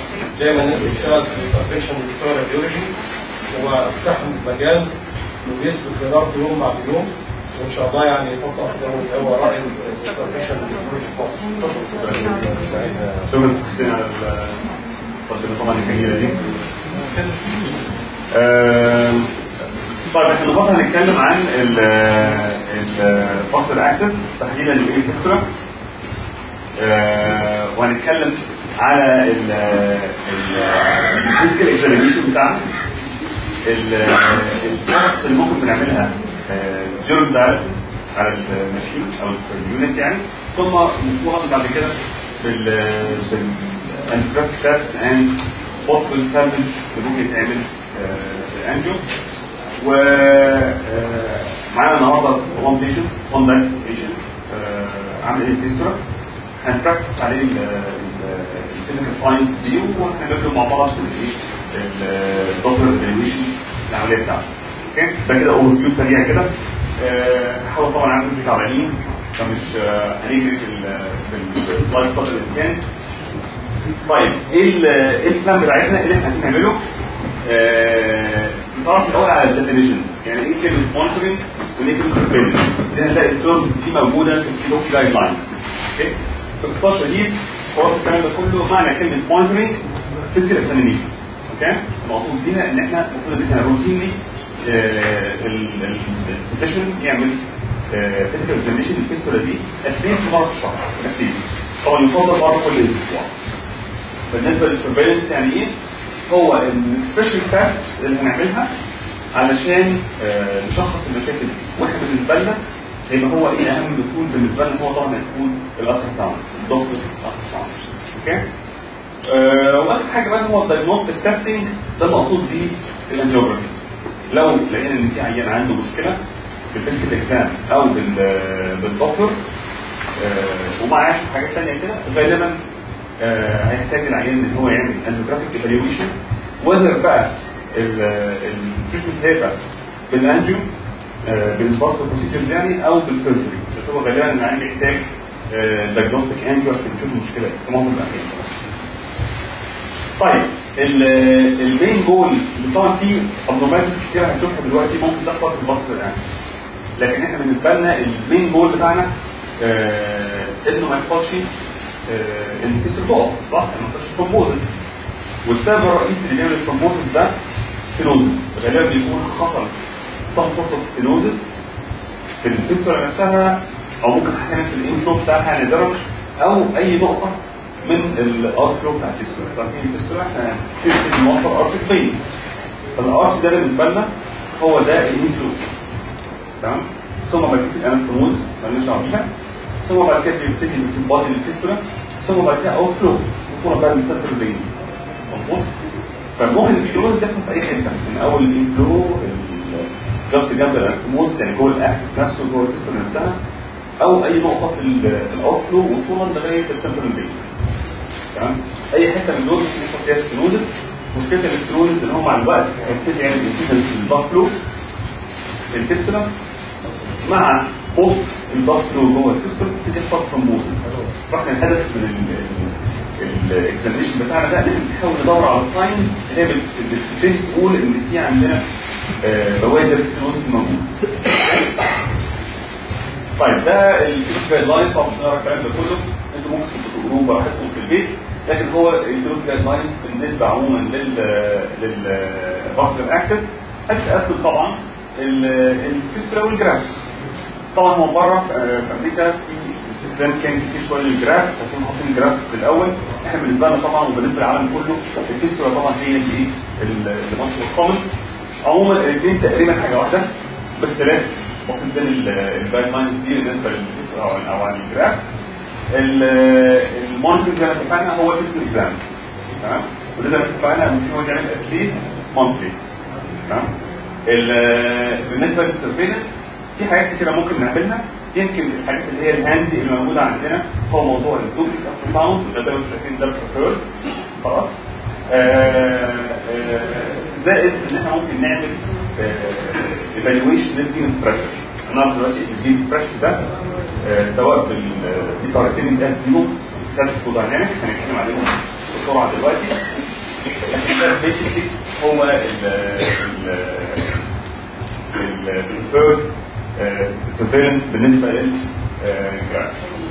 دايما الناس اللي بتشتغل في الانفكشن دكتور راديولوجي هو افتح مجال وبيثبت جدارته يوم بعد يوم وان شاء الله يعني يحط اقدامه هو رائد الانفكشن دكتورولوجي في مصر شكرا حسين على التقدمه طبعا الجميله دي آم، طيب احنا النهارده هنتكلم عن الفصل الاكسس تحديدا الايه فيستولا وهنتكلم على الفيزيكال اكزامينيشن بتاعنا التست اللي ممكن بنعملها جيرم دايلسيس على الماشين او اليونت يعني ثم نصورها بعد كده بال بالانتراك تيست اند بوسبل سالفج اللي ممكن يتعمل انجو و آه، معانا النهارده 1 بيشنت 1 دايلسيس بيشنت عامل ايه فيستولا هنبراكتس عليه الفيزيكال ساينس دي وهنعمل مع بعض الدكتور ايفالويشن العمليه بتاعته اوكي ده كده اوفر فيو سريع كده آه، هحاول طبعا اعمل فيديو تعبانين فمش آه، هنجري في ال- في السلايد قدر الامكان طيب ايه ال- ايه البلان بتاعتنا اللي احنا عايزين نعمله؟ آه، نتعرف الاول على الديفينيشنز يعني ايه كلمه مونيتورنج وايه كلمه سرفيلنس دي هنلاقي الترمز دي موجوده في الكيلو جايد لاينز اوكي باختصار شديد خلاص الكلام ده كله معنى كلمه مونيتورنج فيزيكال اكزامينيشن اوكي المقصود بيها ان احنا المفروض ان احنا روتينلي الفيزيشن يعمل فيزيكال اكزامينيشن الفيستولا دي اتليست مره في الشهر اتليست طبعا يفضل مره كل اسبوع بالنسبه للسرفيلنس يعني ايه؟ هو السبيشال تيست اللي هنعملها علشان آه، نشخص المشاكل دي واحنا بالنسبه لنا هيبقى هو ايه اهم دكتور بالنسبه لنا هو طبعا هيكون الالترا ساوند الدكتور الالترا ساوند اوكي آه، واخر حاجه بقى هو الدايجنوستيك تيستنج ده المقصود بيه الانجيوجرافي لو لقينا ان في عيان عنده مشكله بالفيزيكال اكزام او بال- بالدكتور آه، ومعاه حاجات ثانيه كده غالبا آه، هيحتاج العيان ان هو يعمل انجيوجرافيك ايفالويشن وذر بقى التريتمنت هيبقى بالانجيو آه، بالباسكو بروسيجرز يعني او بالسيرجري بس هو غالبا العيان بيحتاج دايجنوستيك انجيو عشان نشوف المشكله في معظم الاحيان طيب ال- المين جول اللي طبعا في ابنورماليتيز كتير هنشوفها دلوقتي ممكن تحصل في الباسكولار اكسس لكن احنا بالنسبه لنا المين جول بتاعنا آه انه ما يحصلش آه ان الكسر تقف صح؟ ما يحصلش ترومبوزس والسبب الرئيسي اللي بيعمل الترومبوزس ده ستينوزس غالبا بيكون حصل some sort of stenosis في الفيستولا نفسها او ممكن احيانا في الانفلو بتاعها نادرا او اي نقطه من الارت فلو بتاع الفيستولا طبعا في الفيستولا احنا كتير بنوصل ارت فين فالارت ده بالنسبه لنا هو ده الانفلو تمام ثم بعد كده في الانستموز مالناش دعوه بيها ثم بعد كده بيبتدي في البادي الفيستولا ثم بعد كده اوت فلو وصولا بقى للسنترال فينز مظبوط فممكن الاستموز يحصل في اي حته من اول الانفلو جاست جنب الانستموز يعني جوه الاكسس نفسه جوه الفيستولا نفسها او اي نقطه في الاوت فلو وصولا لغايه السنترال فين تمام اي حته من دول ممكن يحصل فيها ستينوزس مشكله الاستينوزس ان هو مع الوقت هيبتدي يعمل انفيدنس للباف فلو في الفيستولا مع بوت الباف فلو جوه الفيستولا يبتدي يحصل ثرومبوزس فاحنا الهدف من الاكزامينشن بتاعنا ده ان احنا بنحاول ندور على الساينز اللي هي بتبتدي تقول ان في عندنا آه، بوادر ستينوزس موجود طيب ده الكيس جايد لاينز طبعا مش هنقرا الكلام ده كله انتوا ممكن تقروه براحتكم في البيت لكن هو الكيلو جايد لاينز بالنسبه عموما لل للفاسكولار اكسس هتتقسم طبعا الفيستولا والجرافت طبعا هو بره في في امريكا في استخدام كان كتير شويه للجرافس هتكون حاطين جرافس في الاول احنا بالنسبه لنا طبعا وبالنسبه للعالم كله الفيستولا طبعا هي اللي ايه الماتش الكومن عموما الاثنين تقريبا حاجه واحده باختلاف بسيط بين الجايد لاينز دي بالنسبه للفيستولا او او على الجرافس المونيتورنج زي ما اتفقنا هو الفيزيكال اكزام تمام وده زي ما اتفقنا ان هو يعمل اتليست مونثلي تمام ال- بالنسبه للسرفيلنس في حاجات كتيره ممكن نعملها يمكن الحاجات اللي هي الهاندي اللي موجوده عندنا هو موضوع الدوبلكس اوف ساوند وده زي ما انتم شايفين ده بريفيرد خلاص آه، آه، زائد ان احنا ممكن نعمل ايفالويشن للفينس بريشر نعرف دلوقتي الفينس بريشر ده آه، سواء بال في طريقتين الاس ديو ستاتيك ودايناميك هنتكلم عليهم بسرعه دلوقتي ده بيسكلي هو ال ال الثيرد سيرفيلنس بالنسبه لل آه،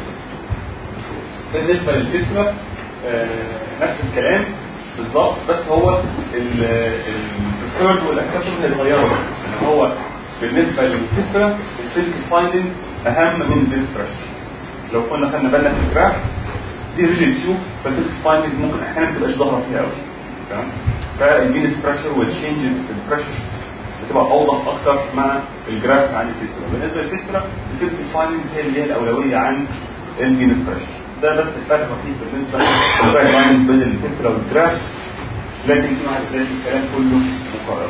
بالنسبه للفيستولا نفس الكلام بالظبط بس هو الثيرد والاكسبشن هي صغيره بس يعني هو بالنسبه للفيستولا الفيزيكال فايندنجز اهم من الديستراكشن لو كنا خدنا بالنا في الكرافت دي ريجيد تيوب فالفيزيكال فايندنجز ممكن احيانا ما تبقاش ظاهره فيها قوي تمام فالفينس بريشر والتشينجز في البريشر بتبقى اوضح اكتر مع الجراف عن الفيستولا بالنسبه للفيستولا الفيزيكال فايندنجز هي اللي هي الاولويه عن الفينس بريشر ده بس الفرق خفيف بالنسبه للجراف لاينز بين الفيستولا والجراف لكن في مع ذلك الكلام كله مكرر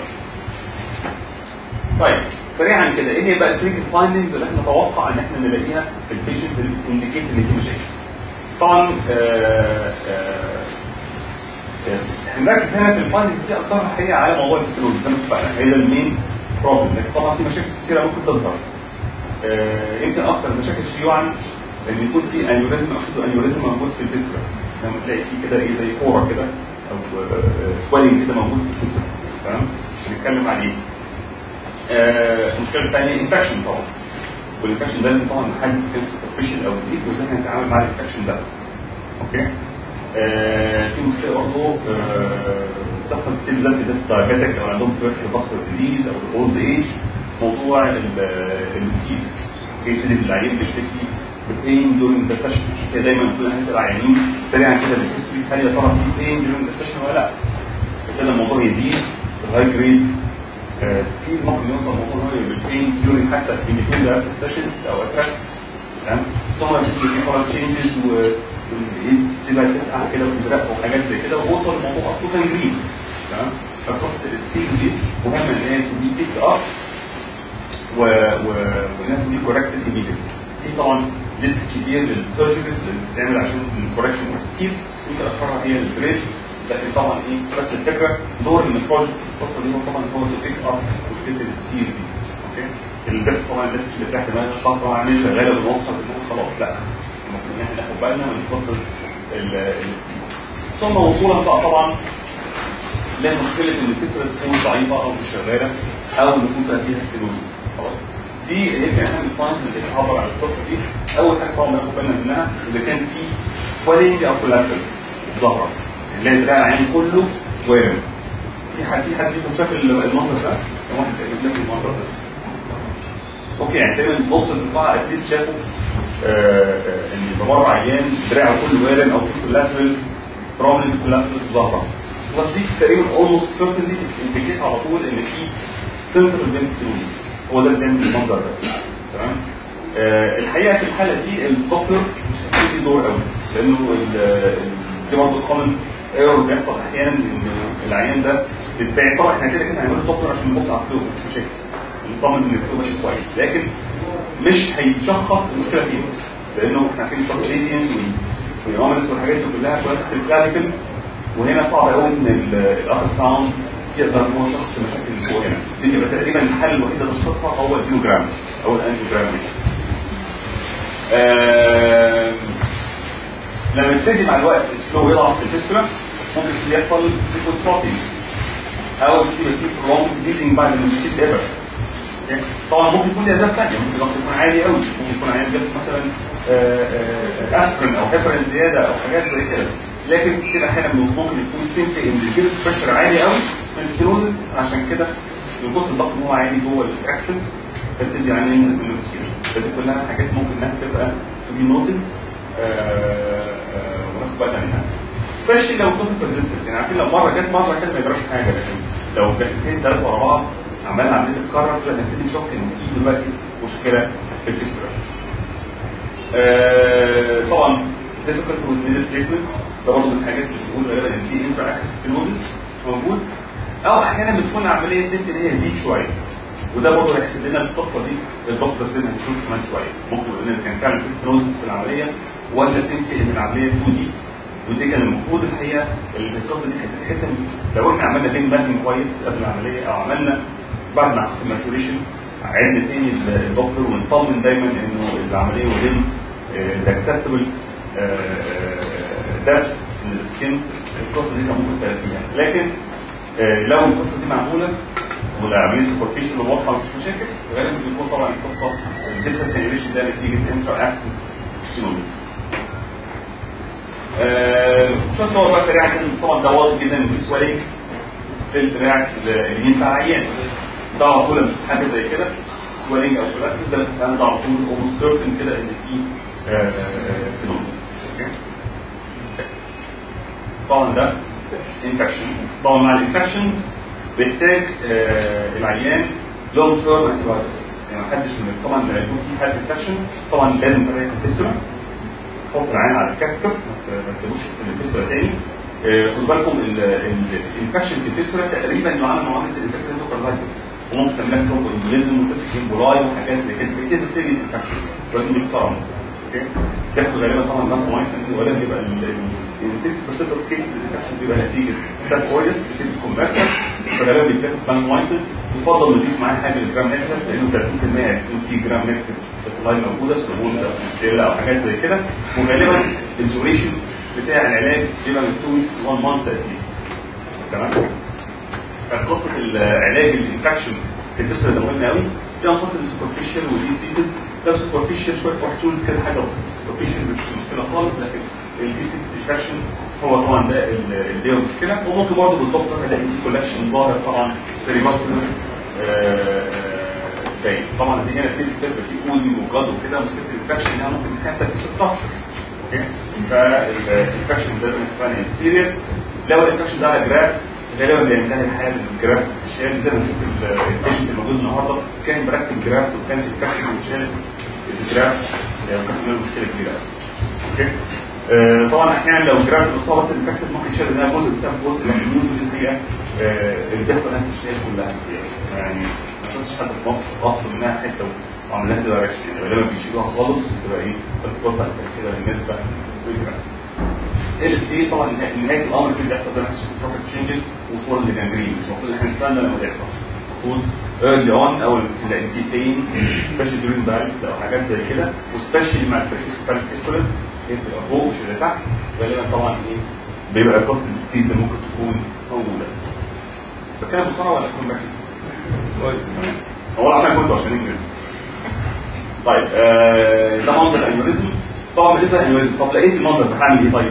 طيب سريعا كده ايه هي بقى الكلينيكال فايندنجز اللي احنا نتوقع ان احنا نلاقيها في البيشنت اللي انديكيت ان في مشاكل طبعا آه، آه، هنركز هنا في الفايندنجز دي اكتر حقيقه على موضوع الاسترويد زي ما اتفقنا هي ده المين بروبلم لكن طبعا في مشاكل كثيره ممكن تظهر آه، يمكن اكتر المشاكل شيوعا ان يكون في انيوريزم اخد انيوريزم موجود في الفيستولا لما تلاقي في كده ايه زي كوره كده او سويلنج كده موجود في الفيستولا تمام بنتكلم عليه آه، المشكله الثانيه انفكشن طبعا والانفكشن ده لازم طبعا حد سوبرفيشال او ديب وازاي هنتعامل مع الانفكشن ده اوكي آه، في مشكله برضه آه، بتحصل كتير بالذات في الناس الدايابيتك او عندهم بريفرال فاسكولار ديزيز او الاولد ايج موضوع الستيل اوكي في العيان بيشتكي ببين دورينج ذا سيشن كده دايما المفروض احنا نسال العيانين سريعا كده بالهيستوري هل يا ترى في بين دورينج ذا سيشن ولا لا كده الموضوع يزيد الهاي جريد ستيل ممكن يوصل الموضوع ان هو يبقى بين دورينج حتى في بين سيشنز او اترست تمام ثم يشوف في حوار تشينجز و تبقى تسقع كده وتزرق وحاجات زي كده ووصل الموضوع توتال جرين تمام فقصه السيل دي مهمه ان هي تبي بيك اب و و وانها تبي كوركتد ايميديتلي في طبعا ليست كبير للسيرجريز اللي بتتعمل عشان الكوركشن اوف ستيل يمكن اشهرها هي البريد لكن طبعا ايه بس الفكره دور البروجكت في القصه دي هو طبعا هو تو بيك اب مشكله الستيل دي اوكي البس طبعا الناس اللي تحت دماغ الخاصه طبعا عاملين شغاله بنوصل انها خلاص لا المفروض ان احنا ناخد بالنا من قصه ال- الستيل ثم وصولا بقى طبعا لمشكله ان الكسره تكون ضعيفه او مش شغاله او ان يكون فيها فيها ستينوزس خلاص دي يمكن اهم الساينس اللي بتعبر عن القصه دي اول حاجه طبعا ناخد بالنا منها اذا كان في سويلنج او كولابس ظهرت اللي هي دراع العين كله وارم في حد في حد فيكم شاف المنظر ده؟ كم واحد تقريبا شاف المنظر ده؟ اوكي يعني تقريبا نص القطاع اتليست شافوا آه، آه، ان بمر عيان دراعه كله وارم او في كولاترالز برومننت كولاترالز ظاهره بس دي تقريبا اولموست سيرتنلي انديكيت على طول ان في سنترال فين ستينوزس هو ده اللي بيعمل المنظر ده تمام آه، الحقيقه في الحاله دي الدكتور مش هيكون ليه دور قوي لانه ال- ال- دي برضه كومن ايرور بيحصل احيانا ان العيان ده بيتباع طبعا احنا كده كده هنعمل الدكتور عشان نبص على الفلو مش مشاكل نطمن ان الفلو ماشي كويس لكن مش هيشخص المشكله فين لانه احنا عارفين السبتيريانز والامامس والحاجات دي كلها كلها تحت الكلاريكال وهنا صعب قوي ان الاخر ساوند يقدر ان هو شخص المشاكل اللي جوه هنا دي يبقى تقريبا الحل الوحيد لتشخيصها هو الفينوجرام او الانجيوجرام آم، لما يبتدي مع الوقت الفلو يضعف في الفيستولا ممكن يحصل ليكوتروفي او يبقى في برولونج بليدنج بعد ما يشيل الابر أوكي؟ طبعا ممكن يكون ليه اسباب ثانيه ممكن الضغط يكون عالي قوي ممكن يكون عيان جاب مثلا اسبرين او هيبرين زياده او حاجات زي كده لكن كتير احيانا ممكن يكون سيمبلي ان الجيرس بريشر عالي قوي من السيروزس عشان كده من كتر الضغط ان هو عالي جوه الاكسس فبتدي يعني ينزل منه كتير فدي كلها حاجات ممكن انها تبقى تو بي نوتد وناخد بالنا منها سبيشلي لو القصه بيرزيستنت يعني عارفين لو مره جت مره كده ما يجراش حاجه لكن لو جلستين ثلاثه ورا بعض عمال عمليه تتكرر كده نبتدي نشك ان في دلوقتي مشكله في الفيستولا. آه طبعا difficult with needed placements ده برضه من الحاجات اللي بتقول غالبا ان في انترا اكسس ستينوزس موجود او احيانا بتكون عمليه سيمبل ان هي تزيد شويه وده برضه هيحسب لنا القصه دي الدكتور زي ما هنشوف كمان شويه ممكن يقول لنا اذا كان فعلا في ستينوزس في العمليه ولا سيمبل ان العمليه 2 دي ودي كان المفروض الحقيقه القصه دي كانت تتحسم لو احنا عملنا بين بانكينج كويس قبل العمليه او عملنا بعد ما حصل ماتوريشن عدنا تاني الدكتور ونطمن دايما انه العمليه ودين الاكسبتبل دابس من السكين القصه دي كان ممكن تبقى فيها لكن آه، لو القصه دي معموله والعمليه سوبرفيشن واضحه ومفيش مشاكل غالبا بيكون طبعا القصه الديفرنت كانيليشن ده نتيجه انتر اكسس ستينوزس شويه صور بقى سريعه كده طبعا ده واضح جدا ان في سوالينج في الدراع اليمين بتاع العيان ده على طول لما نشوف حاجه زي كده سوالينج او كده زي ما اتفقنا ده على طول اولموست سيرتن كده ان في ستينوزس طبعا ده انفكشن طبعا مع الانفكشنز بيحتاج آه، العيان لونج تيرم انتي يعني ما حدش من طبعا لما يكون في حاله انفكشن طبعا لازم تراجع الفيستولا حط العين على الكاتكر ما تسيبوش يغسل الفيستولا تاني آه، خد بالكم الانفكشن في الفيستولا تقريبا يعامل معامله الانفكشن اندوكاردايتس وممكن تعمل لك ترومبو امبوليزم وسيبتك امبولاي وحاجات زي كده كيس سيريس انفكشن لازم يحترم اوكي ياخدوا غالبا طبعا فانكومايسين ولا بيبقى ال ال 60% اوف كيس الانفكشن بيبقى نتيجه ستاف اويلس بتسيب الكومبرسر فغالبا بيتاخد فانكومايسين يفضل نضيف معاه حاجه للجرام نيجاتيف لانه 30% هيكون في جرام نيجاتيف بس اللاين موجوده سلوبونز او سيلا او حاجات زي كده وغالبا الديوريشن بتاع العلاج بيبقى من 2 ويكس ل 1 مانث اتليست تمام فقصه العلاج الانفكشن في الفيستولا ده مهم قوي ده قصه السوبرفيشال ودي تيتد ده سوبرفيشال شويه باستولز كده حاجه بسيطه سوبرفيشال مش مشكله خالص لكن الديسيت انفكشن هو طبعا ده اللي هي مشكله وممكن برضه بالدكتور هلاقي في كولكشن ظاهر طبعا فيري ماسكولار باين طبعا دي هنا سيل ستيب في اوزي وجاد وكده مشكله الانفكشن انها ممكن حتى في 16 اوكي فالانفكشن ده اتفقنا سيريس لو الانفكشن ده على جرافت غالبا بينتهي الحال الجرافت الشال زي ما نشوف البيشنت الموجود النهارده كان مركب جرافت وكان في الانفكشن وشالت الجرافت كانت له مشكله كبيره اوكي آه، طبعا احيانا لو الجرافت الاصابه بس الانفكتد ممكن يشال منها جزء بسبب جزء لكن يوجد هي آه، اللي بيحصل انها تشيل كلها يعني ما شفتش حد في مصر قص منها حته وعمل لها دايركشن يعني غالبا بيشيلوها خالص وتبقى ايه بتتوسع كده بالنسبه للجرافت ال سي طبعا نهايه الامر كده بيحصل زي ما احنا شايفين بروفيت تشينجز وصور لجانجرين مش المفروض احنا نستنى لما ده يحصل المفروض ايرلي اون اول ما تلاقي في بين سبيشال ديورين دايلسيس او حاجات زي كده وسبيشالي مع الفيستولز فيستولز هي بتبقى فوق مش اللي تحت غالبا طبعا ايه بيبقى قصه الستيت اللي ممكن تكون موجوده بتكلم بسرعه ولا اكون مركز؟ كويس هو عشان كنت عشان انجلز طيب آه ده منظر الانيوريزم طبعا بالنسبه للانيوريزم طب لقيت المنظر ده هعمل ايه طيب؟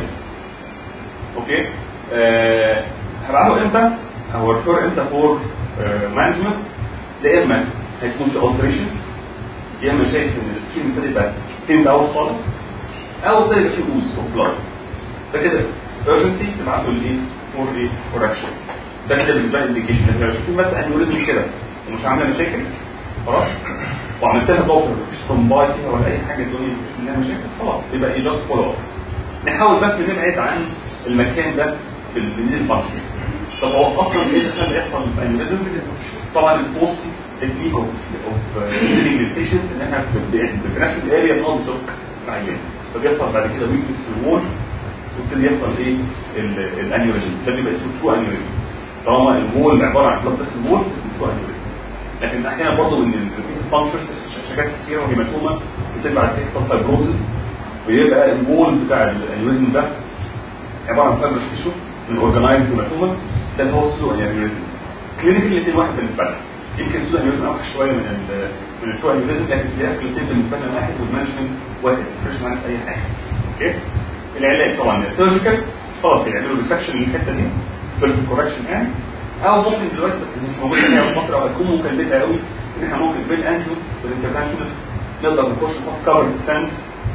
اوكي آه هبعته امتى؟ او ريفير امتى فور مانجمنت يا اما هيكون في اوثريشن يا اما شايف ان السكين ابتدى يبقى تند اوت خالص او ابتدى يبقى فيه اوز اوف بلاد ده كده urgently تبعته لايه؟ فور ايه؟ فور اكشن ده كده بالنسبه لي انديكيشن انت لو شايفين بس انيوريزم كده ومش عامله مشاكل خلاص وعملت لها دوبلر مفيش ترومباي فيها ولا اي حاجه الدنيا مفيش منها مشاكل خلاص يبقى ايه جاست فولو اب نحاول بس نبعد عن المكان ده في البنزين بانشز طب هو اصلا ايه اللي خلى يحصل انيوريزم طبعا الفولسي تكنيك اوف ليدنج للبيشنت ان احنا في, في نفس الاريا بنقعد نشك العيان فبيحصل بعد كده ويكنس في الوول ويبتدي يحصل ايه الانيوريزم ده بيبقى اسمه ترو انيوريزم طالما الوول عباره عن بلاد بس الوول اسمه ترو انيوريزم لكن احيانا برضه ان الريبيت بانشرز شكات كتيره وهيماتوما بتبقى بعد كده يحصل فايبروزس ويبقى الوول بتاع الانيوريزم ده عباره عن فايبرس تيشو من اورجنايزد هيماتوما ده اللي هو سلو انيوريزم كلينيكال الاثنين واحد بالنسبه لنا يمكن سلو انيوريزم اوحش شويه من ال من الترو انيوريزم لكن في الاخر الاثنين بالنسبه لنا واحد والمانجمنت واحد ما تفرقش معانا في اي حاجه اوكي العلاج طبعا سيرجيكال خلاص بيعملوا ريسكشن للحته دي سيرجيكال كوركشن يعني او ممكن دلوقتي بس مش موجوده هنا في مصر او هتكون مكلفه قوي ان احنا ممكن بالانجو بالانترفنشن نقدر نخش نحط كفر ستاند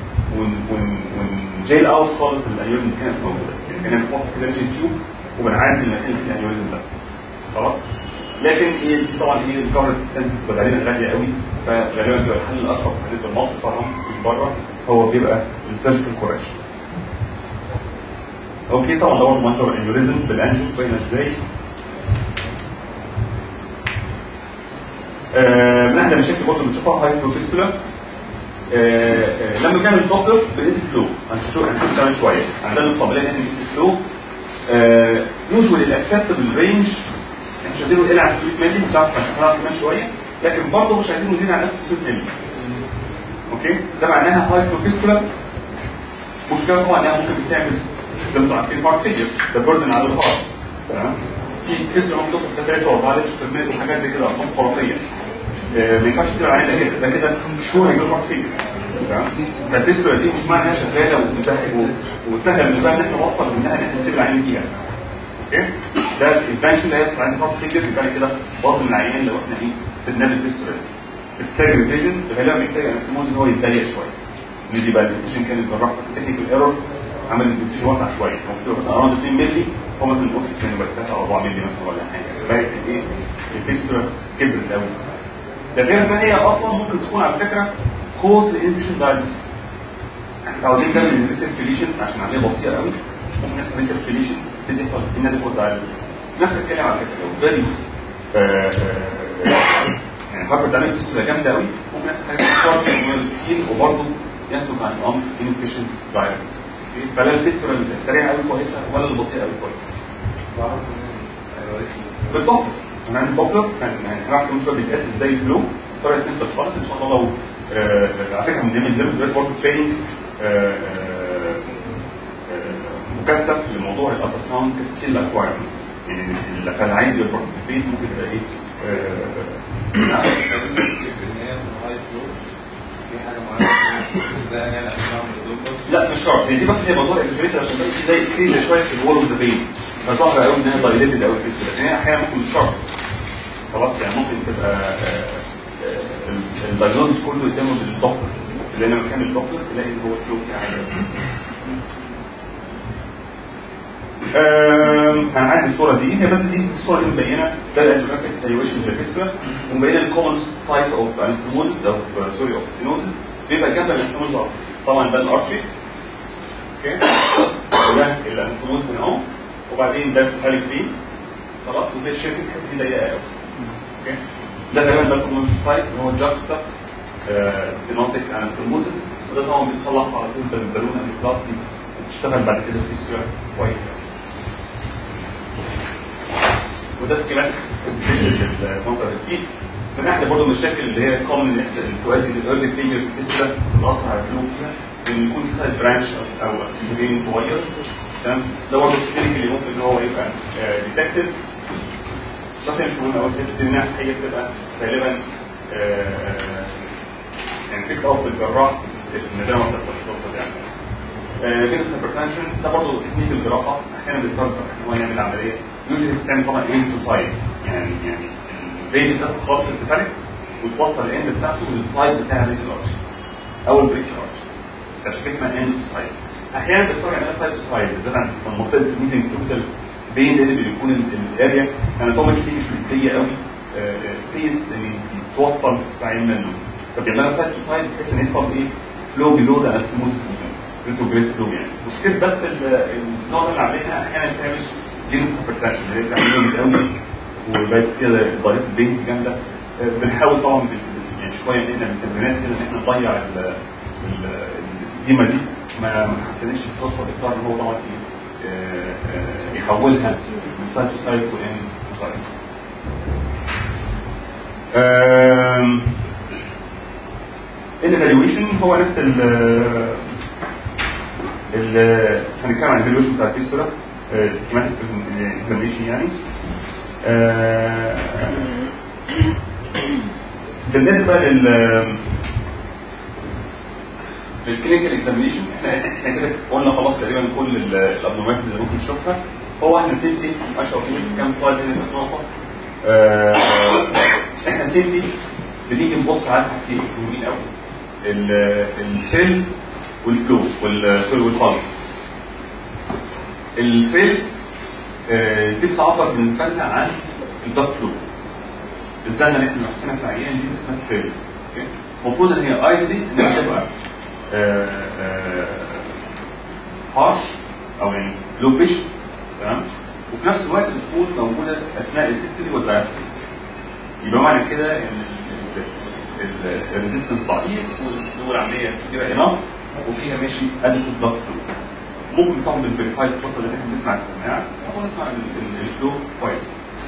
ونجيل اوت خالص الانيوريزم اللي كانت موجوده يعني كنا بنحط كده جي تيوب وبنعدي المكان اللي فيه الانيوريزم ده خلاص لكن ايه دي طبعا ايه الكفر ستاند بتبقى علينا غاليه قوي فغالبا بيبقى الحل الارخص بالنسبه لمصر طبعا مش بره هو بيبقى السيرجيكال كوركشن اوكي طبعا دور منظر الانيوريزمز بالانجو باينه ازاي آه من احد المشاكل برضه بنشوفها هاي فيستولا آه لما كان الدوبلر بنقيس فلو هنشوف هنشوف كمان شويه عندنا القابليه ان احنا نقيس فلو يوجوال الاكسبتبل رينج احنا مش عايزينه يقل عن 600 مللي مش عارف هنشرحها كمان شويه لكن برضه مش عايزينه يزيد عن 1500 مللي اوكي ده معناها هاي فلو فيستولا مشكله طبعا انها ممكن بتعمل زي ما انتم عارفين هارت فيلير ده بردن على الهارت تمام في كسر ممكن توصل 3 و4 لتر في المية وحاجات زي كده ارقام خرافيه آه، ما ينفعش تسيب العين ده كده ده كده شهور هيجيب لك فيجر فالفيستولا دي مش معنى انها شغاله ومسهل وسهل بالنسبه لنا ان احنا نوصل منها ان احنا نسيب العين فيها اوكي ده الانفنشن اللي هيحصل عندي خط فيجر يبقى كده باظ من العيان لو احنا ايه سيبناه بالفيستولا دي محتاج ريفيجن غالبا محتاج الانفلونزا ان هو يتضيق شويه ان دي بقى الديسيجن كان الجراح بس تكنيكال ايرور عمل الديسيجن واسع شويه المفروض مثلا اراوند 2 مللي هو مثلا وصل كان يبقى 3 او 4 مللي مثلا ولا حاجه بقت ايه الفيستولا كبرت قوي ده غير ان هي اصلا ممكن تكون على فكره كوز لانفيشن دايلسيس احنا متعودين دايما ان الريسيرفيليشن عشان عمليه بطيئه قوي ممكن يحصل ريسيرفيليشن تبتدي يحصل اناديكوت دايلسيس نفس الكلام على فكره لو فيري يعني هاربر تعمل فيستولا جامده قوي ممكن يحصل حاجه اسمها سارج ستيل وبرضه ينتج عن امر انفيشنت دايلسيس فلا الفيستولا السريعه قوي كويسه ولا البطيئه قوي كويسه بالضبط انا عندي دوبلر كان يعني هنعرف كمان شويه بيتقاس ازاي فلو بطريقه سيمبل خالص ان شاء الله لو آه، على فكره من ضمن الدرس دلوقتي برضه تريننج مكثف لموضوع الالتراساوند كسكيل اكوايرمنت يعني اللي كان عايز يبقى بارتيسيبيت ممكن يبقى ايه آه، لا مش شرط هي دي بس هي موضوع اكسبريت عشان بس زي كريزه شويه في الوول اوف ذا بين فظاهره قوي ان هي دايليتد قوي في السوله لكن هي احيانا ممكن مش شرط خلاص يعني ممكن تبقى الدايجنوز كله قدامه بالدكتور اللي لما كان الدكتور تلاقي ان هو فلو في حاجه آم، هنعدي الصوره دي هي بس دي الصوره دي مبينه ده الانجيوجرافيك ايويشن للفيستولا ومبينه الكومن سايت اوف انستموزس او سوري اوف ستينوزس بيبقى جنب الانستموزس طبعا ده الارتري اوكي وده الانستموز هنا اهو وبعدين ده السفاليك فين خلاص وزي الشايفين الحته دي ضيقه قوي اوكي ده غالبا ده الكومن سايت اللي هو جاكستا ستينوتيك انستموزس وده طبعا بيتصلح على طول بالبالون انجيوبلاستي وبتشتغل بعد كده فيستولا كويسه وده سكيماتيك برزنتيشن للمنظر الكتير من احد برضه المشاكل اللي هي كومن الناس اللي تؤدي للايرلي فيجر فيستولا بتاثر على الفلو فيها ان يكون في سايد برانش او سيجرين صغير تمام ده برضه الكلينيك اللي ممكن ان هو يبقى ديتكتد بس هي مش مهمه قوي حته انها هي بتبقى غالبا آه، يعني بيك اب بالجراح ان ده ما بتحصلش القصه دي يعني جنس هايبرتنشن ده برضه تكنيك الجراحه احيانا بيضطر ان هو يعمل عمليه يوجد بتعمل طبعا اند تو سايد يعني يعني الفيديو بتاخد خط السفارك وتوصل الاند بتاعته للسايد بتاع الريج الارتري او البريك الارتري عشان كده اسمها اند تو سايد احيانا بيضطر يعمل سايد تو سايد بالذات عند في منطقه الميزنج توتال بين اللي بيكون الاريا اناتوميكلي مش مديه قوي سبيس ان يتوصل بعين منه فبيعملها سايد تو سايد بحيث ان يحصل ايه فلو بيلو ده استموزس ريتروجريد فلو يعني مشكله بس ال- النوع اللي عاملينها احيانا بتعمل جينس هايبرتنشن اللي هي بتعمل جامد قوي وبقت فيها ضريبه البينز جامده آه، بنحاول طبعا بال- بال- يعني شويه من من التمرينات كده ان احنا نضيع ال- ال- القيمه دي ما ما تحسنش الفرصه بيضطر ان هو طبعا ايه آه، آه، يحولها من سايد تو سايد تو اند تو سايد الايفالويشن هو نفس ال ال هنتكلم عن الايفالويشن بتاع الفيستولا سكيماتيك اكزامينشن يعني آه، بالنسبه لل للكلينيكال اكزامينشن احنا احنا كده قلنا خلاص تقريبا كل الابنورمالز اللي ممكن تشوفها هو احنا سيفتي ما شاء الله لسه كام سلايد هنا في ناقصه آه، احنا سيفتي بنيجي نبص على حاجتين مهمين قوي ال- الفيل والفلو وال- سوري والبلس الفيل آه، دي بتعبر بالنسبه لنا عن الدوت فلو الزنه اللي احنا بنحسنها في العيان دي اسمها فيل أوكي؟ المفروض ان هي ايزلي انها تبقى هارش او يعني لو فيشت تمام وفي نفس الوقت بتكون موجوده اثناء السيستولي والدايستولي يبقى معنى كده ان الريزيستنس ضعيف والفلو العمليه كبيره انف وفيها ماشي ادكوت بلاد فلو ممكن طبعا بالفيريفايد القصه اللي احنا بنسمع السماعه او نسمع ال- ال- الفلو كويس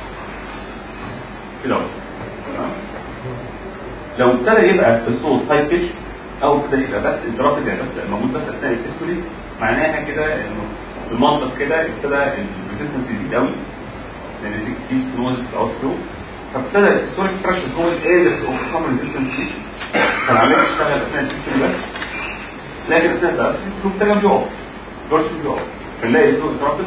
كده اهو تمام؟ لو ابتدى يبقى الصوت هاي بيتش او ابتدى يبقى بس انترابتد يعني بس موجود بس اثناء السيستولي معناها كده انه بالمنطق كده ابتدى الريزيستنس يزيد قوي لان نتيجه في ستنوزس في الاوت فلو فابتدى السيستوليك بريشر هو اللي قادر اوفركم ريزيستنس دي فالعمليه تشتغل اثناء السيستم بس لكن اثناء الدراسه الفلو بتاعها بيقف الدورش بيقف فنلاقي الفلو اتربط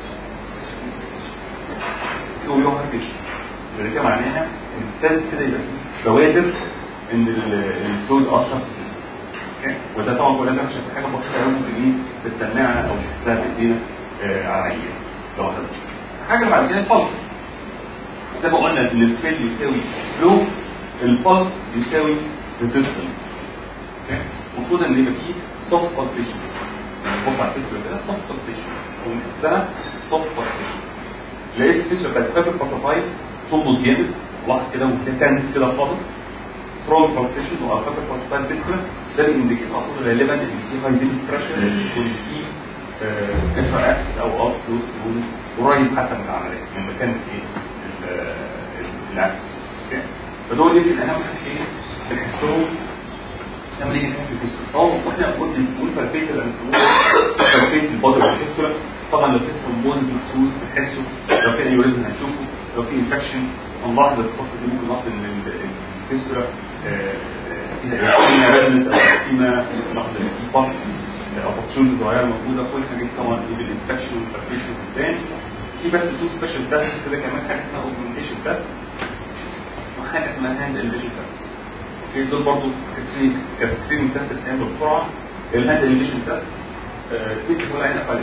هو بيقف بيشت ده كده معناها ان ابتدت كده يبقى في بوادر ان ال- الفلو اتاثر في الجسم اوكي وده طبعا كل لازم عشان في حاجه بسيطه قوي ممكن ايه بالسماعه او تحسها بايدينا آه، على عينينا لو هتظهر الحاجه اللي بعد كده البلس زي ما قلنا ان الفيل يساوي فلو البلس يساوي ريزيستنس اوكي المفروض ان يبقى فيه سوفت pulsations بص على الفيسبوك كده سوفت pulsations او نحسها سوفت pulsations لقيت الفيسبوك بتاعت بابل باترفاي تنبض جامد لاحظ كده وكده تنس كده خالص سترونج pulsation او بابل باترفاي فيسبوك ده بينديكيت على طول غالبا ان في هاي دينس بريشر يكون في انترا اكس او اوت فلو ستيروزس قريب حتى من العمليه من مكان ايه ال- ال- الاكسس اوكي فدول يمكن اهم حاجتين بنحسهم لما نيجي نحس الفيستولا اه واحنا بنقول بنقول فالفيت اللي بنسموه فالفيت البادر والفيستولا طبعا لو في ثرومبوزس محسوس بنحسه لو في انيوريزم هنشوفه لو في انفكشن هنلاحظ القصه دي ممكن نلاحظ ان ال- ال- الفيستولا آه، آه، فيها فيها ريدنس او فيما نلاحظ ان في باص او باصيوز صغيره موجوده كل الحاجات دي طبعا بالانسبكشن والفالبيشن بتبان في بس تو سبيشال تيستس كده كمان حاجه اسمها اوجمنتيشن تيست وحاجه اسمها هاند الفيجن تيست اوكي دول برضه كسكرين كسكرين تيست بتعمل بسرعه الهاند الفيجن تيست سيكت ولا عين قفل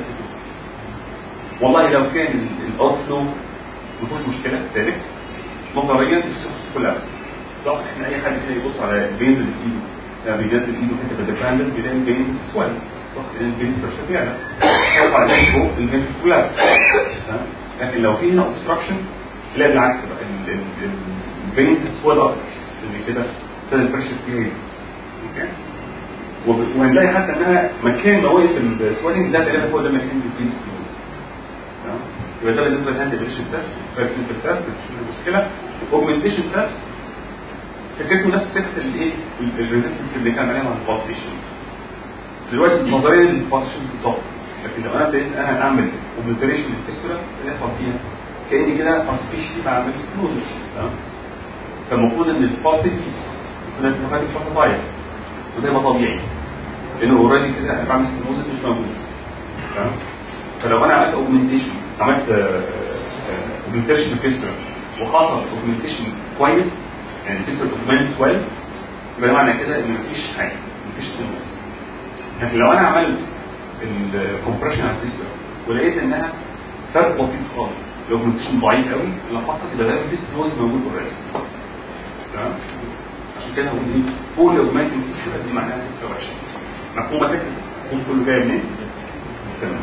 والله لو كان الاوت فلو ما فيهوش مشكله سالك نظريا السكت كولابس صح احنا اي حد كده يبص على البينز اللي في ايده لما بينزل ايده حته بالديبندنت بيلاقي البينز بتسود صح لان البينز برشا بيعلى يرفع ايديه فوق البينز كولابس تمام؟ لكن لو في هنا اوبستراكشن لا بالعكس بقى ال- ال- ال- البينز بتسود اكتر اللي كده ابتدى البريشر فيها يزيد اوكي وب- وهنلاقي حتى انها مكان ما وقف السويلنج ده تقريبا هو ده المكان اللي فيه ستيرويدز تمام يبقى ده بالنسبه للهاند الفيجن تيست فيري سمبل تيست مفيش مشكله اوجمنتيشن تيست فكرته نفس فكره الايه الريزيستنس اللي كان عليها مع البالسيشنز دلوقتي نظريا البالسيشنز سوفت لكن لو انا ابتديت انا اعمل اوبلتريشن للفيستولا اللي يحصل فيها كاني كده ارتفيشلي بعمل ستنوزس تمام فالمفروض ان البالس يزيد المفروض ان البروفايل مش هتتغير وده يبقى طبيعي لانه اوريدي كده انا بعمل ستنوزس مش موجود تمام فلو انا عملت اوجمنتيشن عملت اوجمنتيشن للفيستولا وحصل اوجمنتيشن كويس يعني الفيستولا اوجمنتس ويل يبقى ده معنى كده ان مفيش حاجه مفيش ستنوزس لكن لو انا عملت الكومبريشن على الفيستولا ولقيت انها فرق بسيط خالص الاوجمنتيشن ضعيف قوي اللي حصل يبقى ده في ستنوز موجود اوريدي تمام عشان كده هقول ايه بول اوجمنتنج فيستولا دي معناها فيستولا وحشه مفهومه كده مفهوم كله جاي منين؟ تمام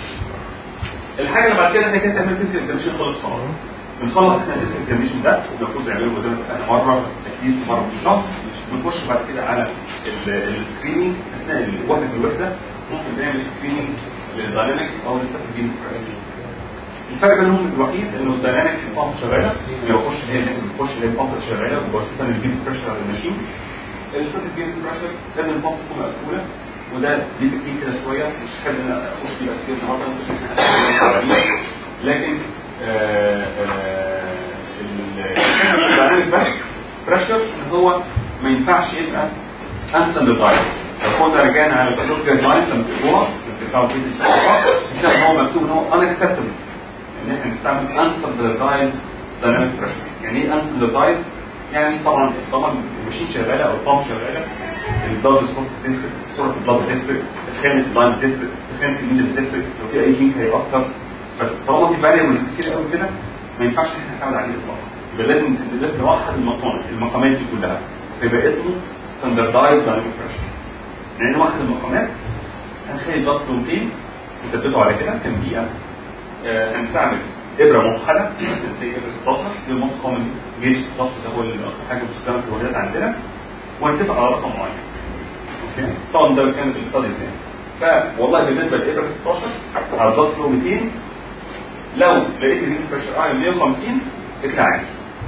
الحاجه اللي بعد كده احنا كده تعمل فيزيكال اكزاميشن خالص خلاص بنخلص احنا الفيزيكال اكزاميشن ده المفروض نعمله زي ما اتفقنا مره اتليست مره في الشهر ونخش بعد كده على السكريننج اثناء ال- واحنا في الوحده ممكن نعمل سكريننج للدايناميك او للستاتيك جيمز الفرق بينهم الوحيد انه الدايناميك البامب شغاله لو بخش هي بخش هي البامب شغاله وبشوف انا الجيمز بريشر على الماشين الستاتيك جيمز بريشر لازم البامب تكون مقفوله وده دي تكنيك كده شويه مش حابب ان انا اخش فيها كتير النهارده مش عشان احنا لكن آه، آه، ال- الدايناميك بس بريشر ان هو ما ينفعش يبقى انستاندردايزد لو كنا رجعنا على الكتب جايد لاينز لما تقروها بتطلعوا كده ان شاء الله هتلاقي ان هو مكتوب ان هو انكسبتبل ان احنا نستعمل انستاندردايزد دايناميك بريشر يعني ايه انستاندردايزد يعني طبعا طبعا الماشين شغاله او البامب شغاله البلاد ريسبونس بتفرق سرعه البلاد بتفرق تخانه اللاين بتفرق تخانه الايد بتفرق لو في اي لينك هيأثر فطالما في فاريبلز كتير قوي كده ما ينفعش ان احنا نعتمد عليه اطلاقا يبقى لازم لازم نوحد المقام المقامات دي كلها فيبقى اسمه ستاندردايز دايناميك بريشر يعني نوحد المقامات هنخلي الضغط له 200 نثبته على كده كام دقيقه آه هنستعمل ابره موحده مثلا زي ابره 16 دي الموست كومن جيج الضغط ده هو اللي اكتر حاجه مستخدمه في الولايات عندنا ونتفق على رقم معين اوكي طبعا ده كان في الستاديز يعني فوالله بالنسبه للابره 16 على الضغط له 200 لو لقيت الرينج بريشر اعلى من 150 اكل عادي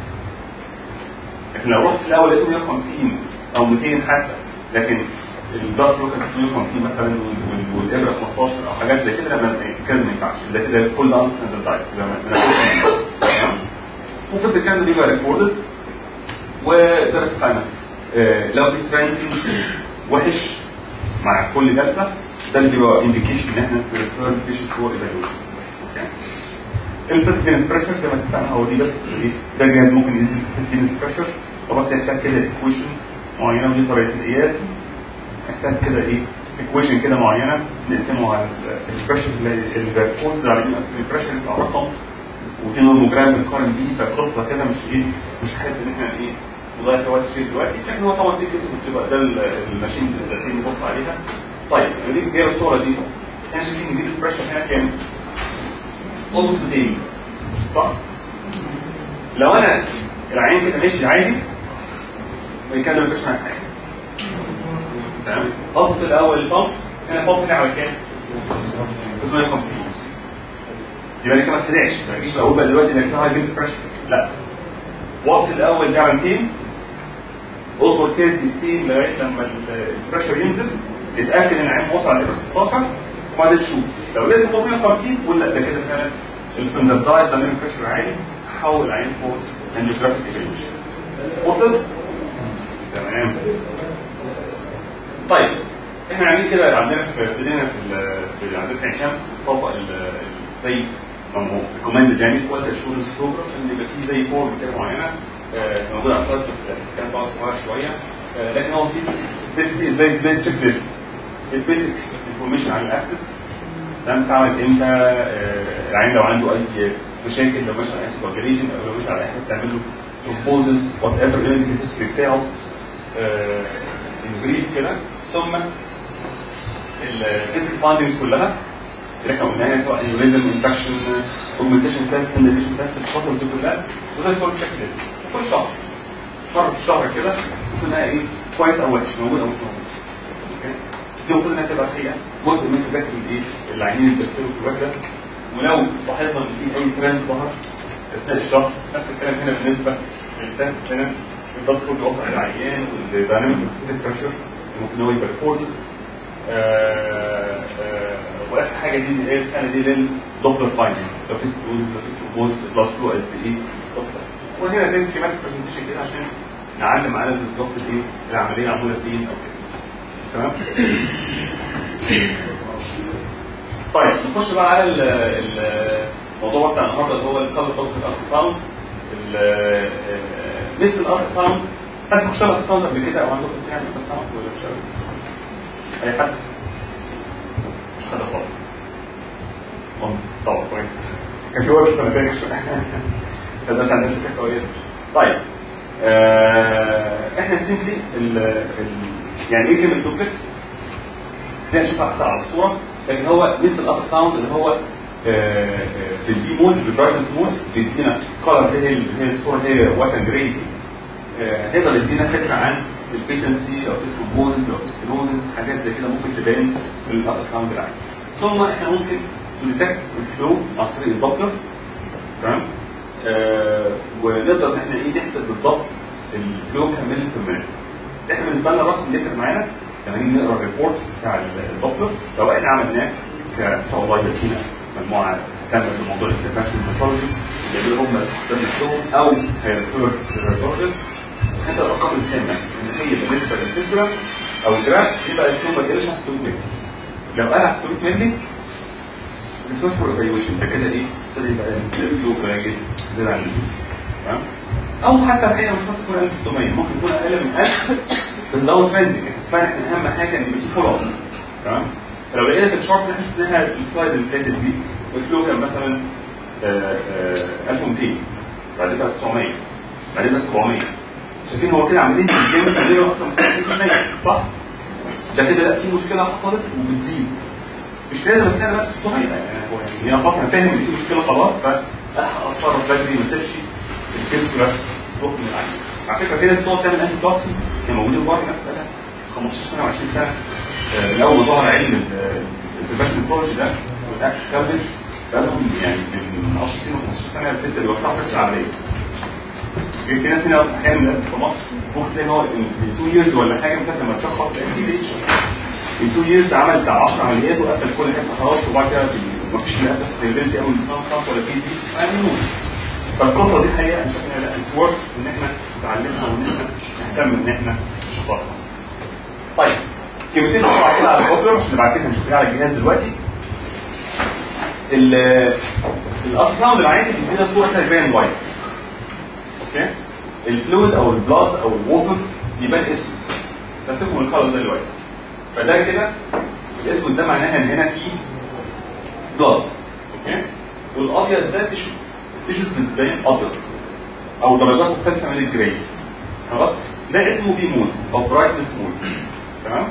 لكن لو رحت في الاول لقيته 150 او 200 حتى لكن الضغط له كان 250 مثلا وال- والابره 15 او حاجات زي كده لما كده ما ينفعش ده كده كل انستاندردايز كده ما- ما- وفضل الكلام ده بيبقى ريكوردد وزي ما اتفقنا آه، لو في ترند وحش مع كل جلسه ده اللي بيبقى انديكيشن ان احنا ريفير بيشنت فور ايفالويشن الستاتيك فينس بريشر زي ما اتفقنا هو دي بس دي ده جهاز ممكن يقيس الستاتيك فينس بريشر فبس يحتاج كده ايكويشن معينه ودي طريقه القياس يحتاج كده ايه ايكويشن كده معينه نقسمه على البريشر اللي الكود على البريشر يبقى رقم ودي نورموجرام بنقارن بيه فقصه كده مش ايه مش حابب ان احنا ايه نضيع فيها وقت كتير دلوقتي لكن هو طبعا زي كده بتبقى ده ال- الماشين اللي بنبص نبص عليها طيب دي جايه الصوره دي احنا شايفين ان دي البريشر هنا كام؟ اولموست 200 صح؟ لو انا العين كده ماشي عادي كان ما فيش معاك حاجه تمام اظبط الاول البامب هنا البامب هنا على كام؟ 350 يبقى انا كده ما اتخدعش ما تجيش بقول بقى دلوقتي ان في هاي فينس بريشر لا واتس الاول ده على 200 اظبط كده دقيقتين لغايه لما ال- البريشر ينزل اتاكد ان العين وصل على ليفل 16 وبعدين تشوف لو لسه فوق 150 قول لا ده كده فعلا الستاندردايز ده بريشر عالي حول العين فوق النيوترافيك ايفالويشن وصلت؟ تمام طيب احنا عاملين كده عندنا في ابتدينا في ال- في عندنا في عين شمس طبق ال- ال- زي ريكومندد يعني كواليتي اشورنس بروجرام ان يبقى فيه زي فورم كده معينه آه، موجود على السلايد بس للاسف كان طبعا صغير شويه آه، لكن هو في بيسكلي زي زي تشيك ليست البيسك انفورميشن عن الاكسس تمام تعمل امتى آه، العين لو عنده اي مشاكل لو ماشي على انتي كوجريشن او لو ماشي على اي حاجه تعمل له بروبوزز وات ايفر الايمجنج هيستوري بتاعه ان بريف كده ثم الفيزيك فايندنجز كلها اللي احنا قلناها سواء انيوريزم انفكشن اوجمنتيشن تيست انديشن تيست الفصل دي كلها وده سوري تشيك ليست كل شهر مره في الشهر كده تشوف انها ايه كويس او وحش موجود او مش موجود اوكي دي المفروض انها تبقى هي جزء من تذاكر الايه العينين اللي بيرسلوا في الوحده ولو لاحظنا ان في اي ترند ظهر اثناء الشهر نفس الكلام هنا بالنسبه للتست هنا البلس كود بيوصل العيان والدايناميك سبيد بريشر المفروض ان هو يبقى ريكوردد واخر حاجه دي اللي هي الخانه دي للدوبلر فايندنجز لو في سكلوز لو في سكلوز بلس فلو قد ايه قصه وهنا زي سكيماتيك برزنتيشن كده عشان نعلم على بالظبط ايه العمليه معموله فين او كده تمام طيب نخش بقى على ال- ال- الموضوع بتاع النهارده اللي هو الكالر دوت الالترا ساوند مثل الالترا ساوند حد خش الالترا ساوند قبل كده او عنده خبره يعني الالترا ساوند ولا مش عارف اي حد مش حد خالص أم، طبعا كويس كان في وقت ما فاكر كان بس عندنا فكره كويسه طيب آه احنا سيمبلي ال ال يعني ايه كلمه دوبلكس؟ دي هنشوفها احسن على الصوره لكن هو مثل الالترا ساوند اللي هو آه، آه، في الدي مود بالبرايتنس مود بيدينا كلر هي ال- هي الصوره هي وايت جراي هيقدر يدينا فكره عن البيتنسي او في ترومبوزس او في سكلوزس حاجات زي كده ممكن تبان في الالترا ساوند العادي ثم احنا ممكن نديتكت الفلو عن طريق الدوبلر تمام آه ونقدر ان احنا ايه نحسب بالظبط الفلو كام ملي في المينت احنا بالنسبه لنا الرقم اللي يفرق معانا لما نيجي نقرا الريبورت بتاع الدوبلر سواء احنا عملناه ك- ان شاء الله يبقى فينا مجموعه كامله في موضوع الانترناشونال ميثولوجي اللي هم الاستاذ نفسهم او هيرفير للريبورتست انت الارقام الثانيه ان هي بالنسبه للفيستولا او الجراف يبقى الفلو ما يقلش عن 600 مللي لو قال على 600 مللي الفلو فور ايفالويشن ده كده ايه؟ ابتدى يبقى الفلو قليل زياده عن اللزوم تمام؟ او حتى الحقيقه مش شرط تكون 1600 ممكن يكون اقل من 1000 بس ده هو ترانزيت فاحنا اهم حاجه ان يبقى في فولو اب تمام؟ فلو لقينا في الشارت اللي احنا شفناها في السلايد اللي فاتت دي الفلو كان مثلا آه، آه، 1200 بعدين بقى 900 بعدين بقى 700 شايفين هو كده عاملين جامد تقريبا اكتر من 50% صح؟ ده كده لا في مشكله حصلت وبتزيد مش لازم استنى بقى 600 يعني هو يعني هي خلاص انا فاهم ان في مشكله خلاص فالحق اتصرف بدري ما اسيبش الفيسكولا تروح من العين على فكره في ناس بتقعد تعمل انتي بلاستي هي موجوده في ناس بقالها 15 سنه و20 سنه آه، من اول ما ظهر علم البريفشن ميثولوجي ده والاكس كاربج بقالهم يعني من 10 سنين و15 سنه لسه بيوسعوا فكره العمليه في في ناس هنا احيانا للاسف في مصر ممكن تلاقي ان هو من 2 ييرز ولا حاجه مثلا لما تشخص تلاقي في اتش من 2 ييرز عمل بتاع 10 عمليات وقفل كل حته خلاص وبعد كده مفيش للاسف ريفيرسي او ترانسبلانت ولا بي سي هيموت فالقصه دي الحقيقه انا شايف انها لا اتس ورك ان احنا نتعلمها وان احنا نهتم ان احنا نشخصها. طيب كلمتين بسرعه كده على الاوبرا عشان نبعت لكم نشوف على الجهاز دلوقتي. الالتراساوند العادي بيدينا صوره كده جراي وايت. اوكي؟ الفلويد او البلاد او الووتر يبان اسود. نمسكوا من الكلر ده دلوقتي. فده كده الاسود ده معناها ان هنا في بلاد. اوكي؟ والابيض ده تشو تيشوز بتبين ابيض او درجات مختلفه من الجراي خلاص ده اسمه بي مود او برايتنس مود تمام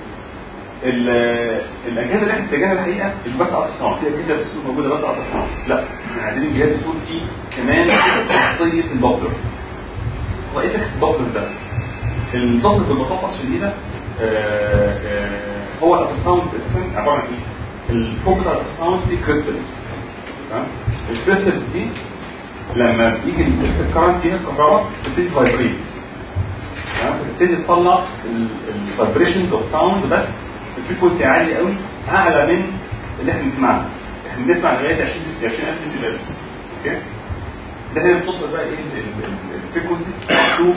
ال- الاجهزه اللي احنا محتاجينها الحقيقه مش بس الترا ساوند في اجهزه في السوق موجوده بس الترا ساوند لا احنا عايزين الجهاز يكون فيه كمان خاصيه الدوبلر هو ايه فكره الدوبلر ده؟ الدوبلر ببساطه شديده آه، آه، هو الالترا ساوند اساسا عباره عن ايه؟ البروب بتاع الالترا ساوند فيه كريستلز تمام الكريستلز دي لما بيجي الكرنت فيها الكهرباء بتبتدي فايبريت تمام بتبتدي تطلع الفايبريشنز اوف ساوند بس الفريكونسي عاليه قوي اعلى من اللي احنا بنسمعها احنا بنسمع لغايه 20 ديسي 20000 ديسيبل اوكي ده هنا بتوصل بقى ايه الفريكونسي تو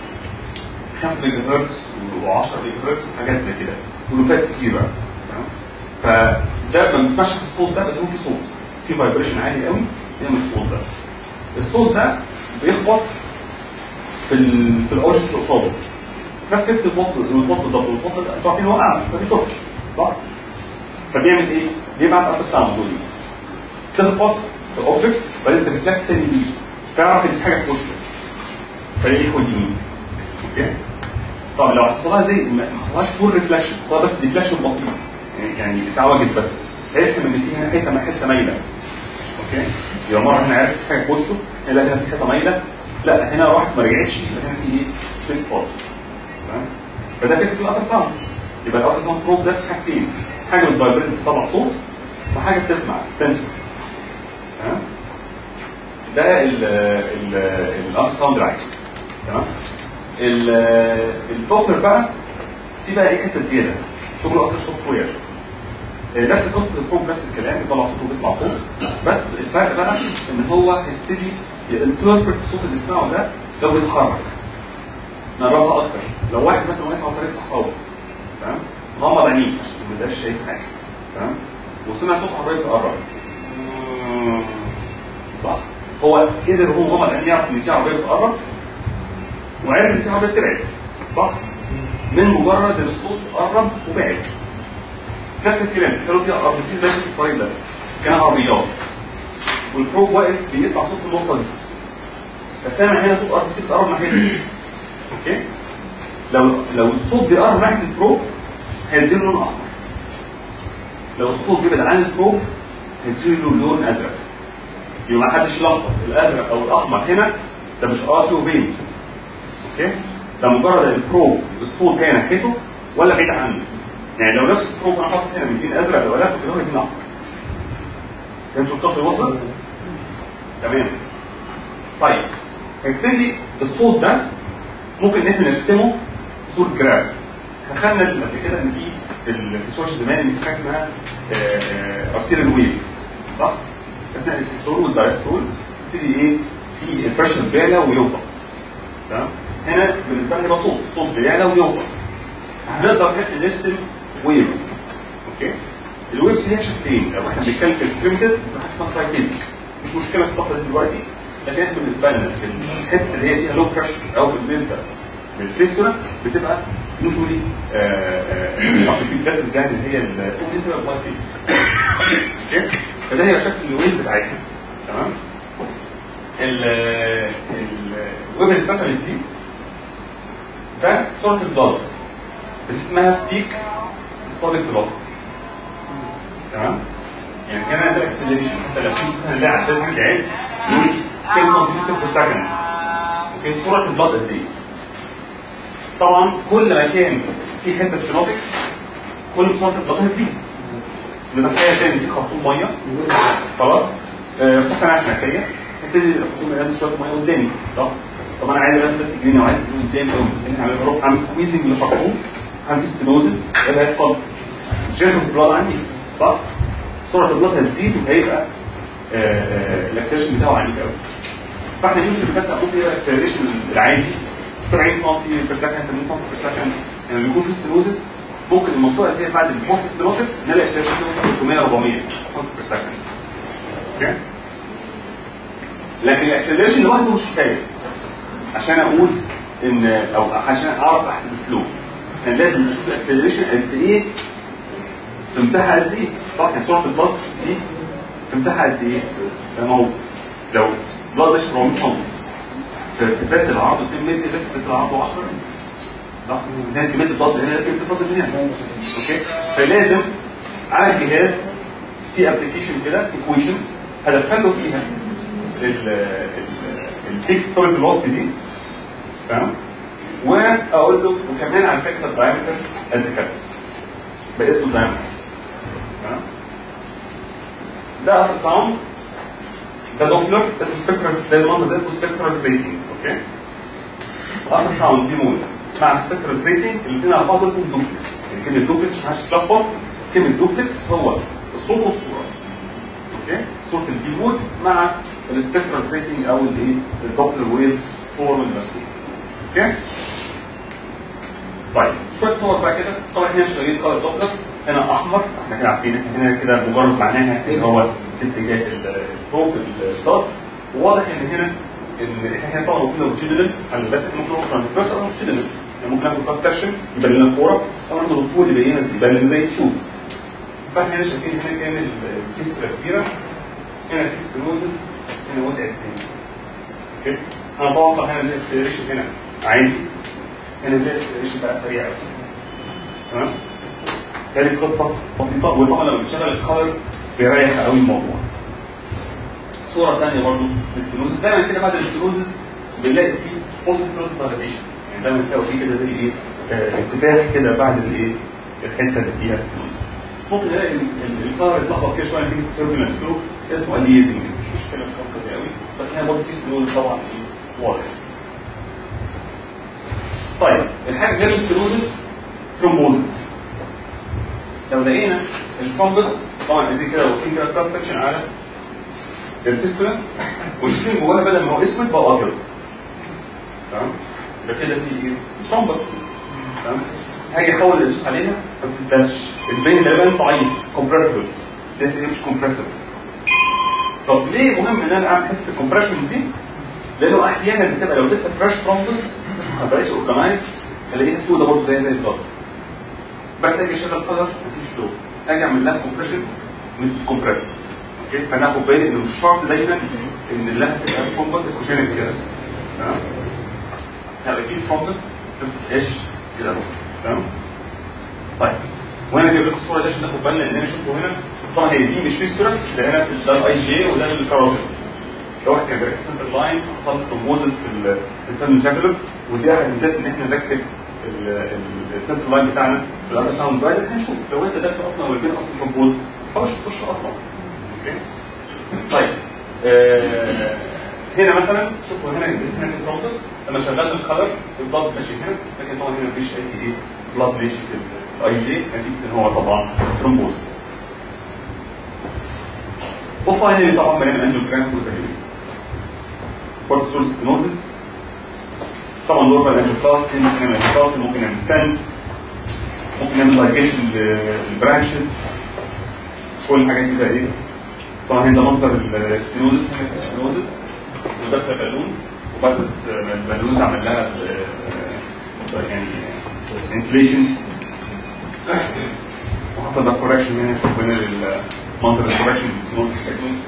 5 ميجا هرتز و10 ميجا هرتز وحاجات زي كده ولوفات كتير بقى تمام فده ما بنسمعش في الصوت ده بس هو في صوت في فايبريشن عالي قوي بيعمل الصوت ده الصوت ده بيخبط في ال في الاوبجكت اللي قصاده نفس فكره البط البط بالظبط البط ده انتوا عارفين هو اعمى ما بيشوفش صح؟ فبيعمل ايه؟ بيبعت الترا ساوند ويفز تخبط في الاوبجكت بعدين ترفلكت تاني ليه فيعرف ان في حاجه في وشه فيلاقي ياخد يمين اوكي؟ طب لو حصلها زي ما ما حصلهاش فول ريفلكشن حصلها بس ديفلكشن بسيط يعني يعني اتعوجت بس عرفت ان في هنا حته حته مايله اوكي يبقى مره هنا عرفت حاجه في وشه لا هنا في حته مايله لا هنا راحت ما رجعتش يبقى هنا في ايه سبيس فاضي تمام فده فكره الالترا ساوند يبقى الالترا ساوند بروب ده في حاجتين حاجه بتفايبريت بتطلع صوت وحاجه بتسمع سنسور تمام ده ال ال الالترا ساوند العادي تمام ال- الدوبلر بقى في بقى ايه حته زياده شغل اكتر سوفت وير نفس قصه البروب نفس الكلام بيطلع صوت وبيسمع صوت بس الفرق بقى ان هو هيبتدي ينتربرت الصوت اللي بيسمعه ده لو بيتحرك نقربها اكتر لو واحد مثلا واقف على طريق الصحراوي تمام غمض عينيه عشان ما يبقاش شايف حاجه تمام وسمع صوت عربيه بتقرب صح هو قدر هو غمض عينيه يعرف ان في عربيه بتقرب وعرف ان في عربيه طلعت صح من مجرد ان الصوت قرب وبعد نفس الكلام تخيلوا فيها ار بي سي ماشي في الطريق ده كان عربيات والبروب واقف بيسمع صوت في النقطه دي فسامع هنا صوت ار بي سي بتقرب ناحيته اوكي لو لو الصوت بيقرب ناحيه البروب هيديله لون احمر لو الصوت بيبعد عن البروب هيديله لون ازرق يبقى ما حدش يلخبط الازرق او الاحمر هنا ده مش قاسي وبين اوكي ده مجرد البروب الصوت جاي ناحيته ولا بعيد عنه يعني لو نفس البروب انا حاطط هنا بنزين ازرق لو قلبته كده هو بنزين احمر فهمتوا القصه وصلت؟ تمام طيب هيبتدي الصوت ده ممكن ان احنا نرسمه في صوره جراف احنا خدنا قبل كده ان في في ال- في السويتش زمان ان في حاجه اسمها ارسيل الويف صح؟ اثناء السيستول والدايستول يبتدي ايه في البريشر بيعلى ويوطى تمام هنا بالنسبه لي هيبقى صوت الصوت بيعلى ويوطى هنقدر ان احنا نرسم ويف اوكي الويفز ليها شكلين لو احنا بنتكلم في الاكستريمتيز حاجه اسمها ترايفيزيك مش مشكله القصه دي دلوقتي لكن احنا بالنسبه لنا في الحته اللي هي فيها لو بريشر او بالنسبه للفيستولا بتبقى يوجولي بس يعني اللي هي الفوق دي بتبقى ترايفيزيك اوكي فده هي شكل الويف بتاعتنا تمام ال الويف اللي اترسمت دي ده صوره البلد دي اسمها بيك سيستوليك فيلوسيتي تمام يعني هنا ده الاكسلريشن حتى لو في مثلا لاعب ده حاجه عين يقول كام سنتيمتر بير سكند اوكي سرعه البلد قد ايه طبعا كل ما كان في حته ستينوتيك كل ما سرعه البلد هتزيد نتخيل تاني في خرطوم ميه خلاص آه، فتحنا احنا ناحيه ابتدي الخرطوم ينزل شويه ميه قدامي صح طب انا عايز بس بس يجريني وعايز يجريني قدامي قوي انا هعمل اروح اعمل سكويزنج للخرطوم هعمل ستينوزس ايه اللي هيحصل؟ جيرف البلاد عندي صح؟ سرعه البلاد هتزيد وهيبقى الاكسلريشن بتاعه عنيف قوي فاحنا يوجد بس ممكن يبقى اكسلريشن العادي 70 سم بير سكند 80 سم بير سكند يعني بيكون في الستينوزس ممكن المنطقه اللي هي بعد البوست ستينوتيك نلاقي اكسلريشن 300 400 سم بير سكند اوكي لكن الاكسلريشن لوحده مش كفايه عشان اقول ان او عشان اعرف احسب الفلو كان لازم اشوف الاكسلريشن قد ايه في مساحه قد ايه صح يعني سرعه البلط دي في مساحه قد ايه ما هو لو بلط ده 400 سم في في فاس العرض 2 متر ده في فاس العرض 10 صح ده كميه البلط هنا لازم تفضل هنا اوكي فلازم على الجهاز في ابلكيشن كده ايكويشن هدخله فيها البيك ستوري فيلوسيتي دي تمام واقول له وكمان على فكره الدايمتر قد كذا باسم الدايمتر تمام ده الترا ساوند ده دوبلر اسمه سبكترال ده المنظر ده اسمه سبكترال تريسنج اوكي الترا ساوند دي مود مع سبكترال تريسنج الاثنين على بعض اسمه دوبلكس يعني كلمه دوبلكس مش عشان تلخبط كلمه دوبلكس هو الصوت والصوره اوكي صوره البيموت مع السبكترال تريسنج او الايه الدوبلر ويف فورم المفتوح اوكي طيب شويه صور بقى كده طبعا احنا شغالين قلب دوبلر هنا احمر احنا كده عارفين احنا هنا كده مجرد معناها ان هو في اتجاه فوق الدوت وواضح ان هنا ان احنا هنا طبعا ممكن لونجيدنال على بس احنا ممكن ناخد ترانسفيرس او لونجيدنال يعني ممكن ناخد كات سكشن يبان لنا الكوره او ناخد الطول يبين لنا يبان لنا زي تشوف فاحنا هنا شايفين هنا كان الكيستولا كبيره هنا الكيستونوزس هنا وسع التاني اوكي انا اتوقع هنا الاكسلريشن هنا عادي هنا الاكسلريشن بقى سريع قوي تمام هذه قصه بسيطه وطبعا لما بتشغل الكلر بيريح قوي الموضوع صوره ثانيه برضه الاستنوزس دايما كده بعد الاستنوزس بنلاقي فيه بوست ستروت فاليديشن يعني دايما تلاقوا فيه كده زي ايه آه، انتفاخ كده بعد الايه الحته اللي فيها استنوزس ممكن نلاقي الكلر اتلخبط كده شويه نتيجه توربulent فلو اسمه اليزنج مش مشكله مش خاصه قوي بس هنا برضه في ستنوزس طبعا ايه واضح طيب الحاجه غير الستنوزس ثرومبوزس لو لقينا الفنجس طبعا زي كده واخدين كده كات سكشن على الفيستولا والشين جواها بدل ما هو اسود بقى ابيض تمام يبقى كده في ايه؟ فنجس تمام هاجي احاول ادوس عليها ما بتبداش البين غالبا ضعيف كومبريسبل دي مش كومبريسبل طب ليه مهم ان انا اعمل حته الكومبريشن دي؟ لانه احيانا بتبقى لو لسه فريش فنجس لسه ما بقتش اورجنايزد الاقيها سودة برضه زي زي البلط بس اجي اشغل قدر مفيش فلو اجي اعمل لها كومبريشن مش بتكمبرس اوكي فانا اخد بالي انه مش شرط دايما ان اللها تبقى فونجس تكون كده تمام لا اكيد فونجس ما بتبقاش كده اهو تمام طيب وانا جايب لكم الصوره دي عشان تاخد بالنا ان انا شفته هنا طبعا هي دي مش فيسترا ده هنا في ده الاي جي وده الكاروتيد لو واحد كان بيركب سنتر لاين حصل ثرومبوزس في الفيرن جاكولر ودي احد ميزات ان احنا نركب السنتر لاين بتاعنا في الالترا ساوند بعد هنشوف لو انت داخل اصلا ولا فين اصلا ثرومبوز خلاص تخش اصلا اوكي طيب آه هنا مثلا شوفوا هنا هنا الثرومبوس لما شغلنا الكلر البلاد ماشي هنا لكن طبعا هنا مفيش اي ايه بلاد ماشي في الاي جي نتيجه ان هو طبعا ثرومبوز وفاينلي طبعا بنعمل انجيوجرام وتجريد برضه سورس ستينوزس طبعا نورمال انجيوبلاستي ممكن نعمل انجيوبلاستي ممكن نعمل ستانز ممكن نعمل لايكيشن للبرانشز كل الحاجات دي بقى ايه طبعا هنا ده منظر الستينوزس هنا في الستينوزس وداخله بالون وبعد البالون ده عمل لها آه، يعني انفليشن وحصل بقى كوركشن هنا بين منظر الكوركشن للستينوزس سيجمنتس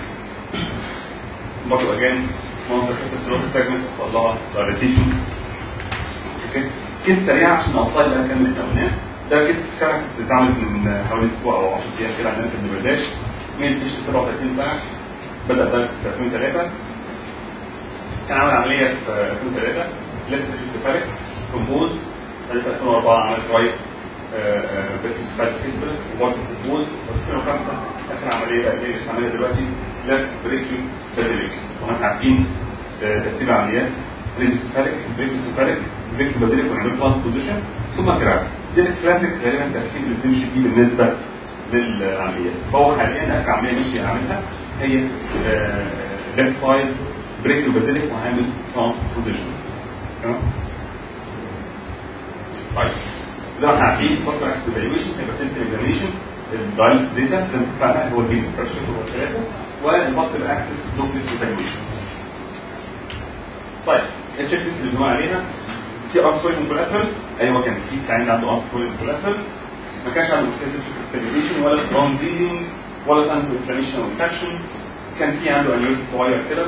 برضه اجان منظر حته الستينوزس سيجمنت حصل لها دايليتيشن اوكي كيس سريع عشان الاوصال بقى كان اللي قلناه ده كيس كانت اتعملت من حوالي اسبوع او 10 ايام كده عندنا في البرداش مين بيش 37 سنه بدا درس في 2003 كان عمل عمليه في 2003 ليفت فيستيفاليك كومبوز بعد 2004 عمل رايت فيستيفاليك هيستوري وبرضه كومبوز في 2005 اخر عمليه بقى اللي لسه عاملها دلوقتي ليفت بريكيو بازيليك طبعا احنا عارفين آه، ترتيب العمليات بريكيوسيفاليك بريكيوسيفاليك بريكيو بازيليك ونعمل كلاس بوزيشن ثم جرافت دي الكلاسيك غالبا الترتيب اللي بتمشي فيه بالنسبه للعمليات فهو حاليا اخر عمليه مشي عاملها هي ليفت سايد بريك وبازيليك وهعمل ترانسبوزيشن تمام طيب زي ما احنا عارفين بص اكس ايفالويشن هيبقى فيزيكال اكزامينشن الدايلس داتا زي ما اتفقنا هو الجين ستراكشر هو الثلاثه والباسكال اكسس دوكلس ايفالويشن طيب التشيك ليست اللي بنقول عليها في ارتفول كولاترال ايوه كان في كان عنده ارتفول كولاترال ما كانش عنده مشكله في الكاليبريشن ولا جراوند بريدنج ولا ساينس انفلاميشن او انفكشن كان في عنده انيوريزم صغير كده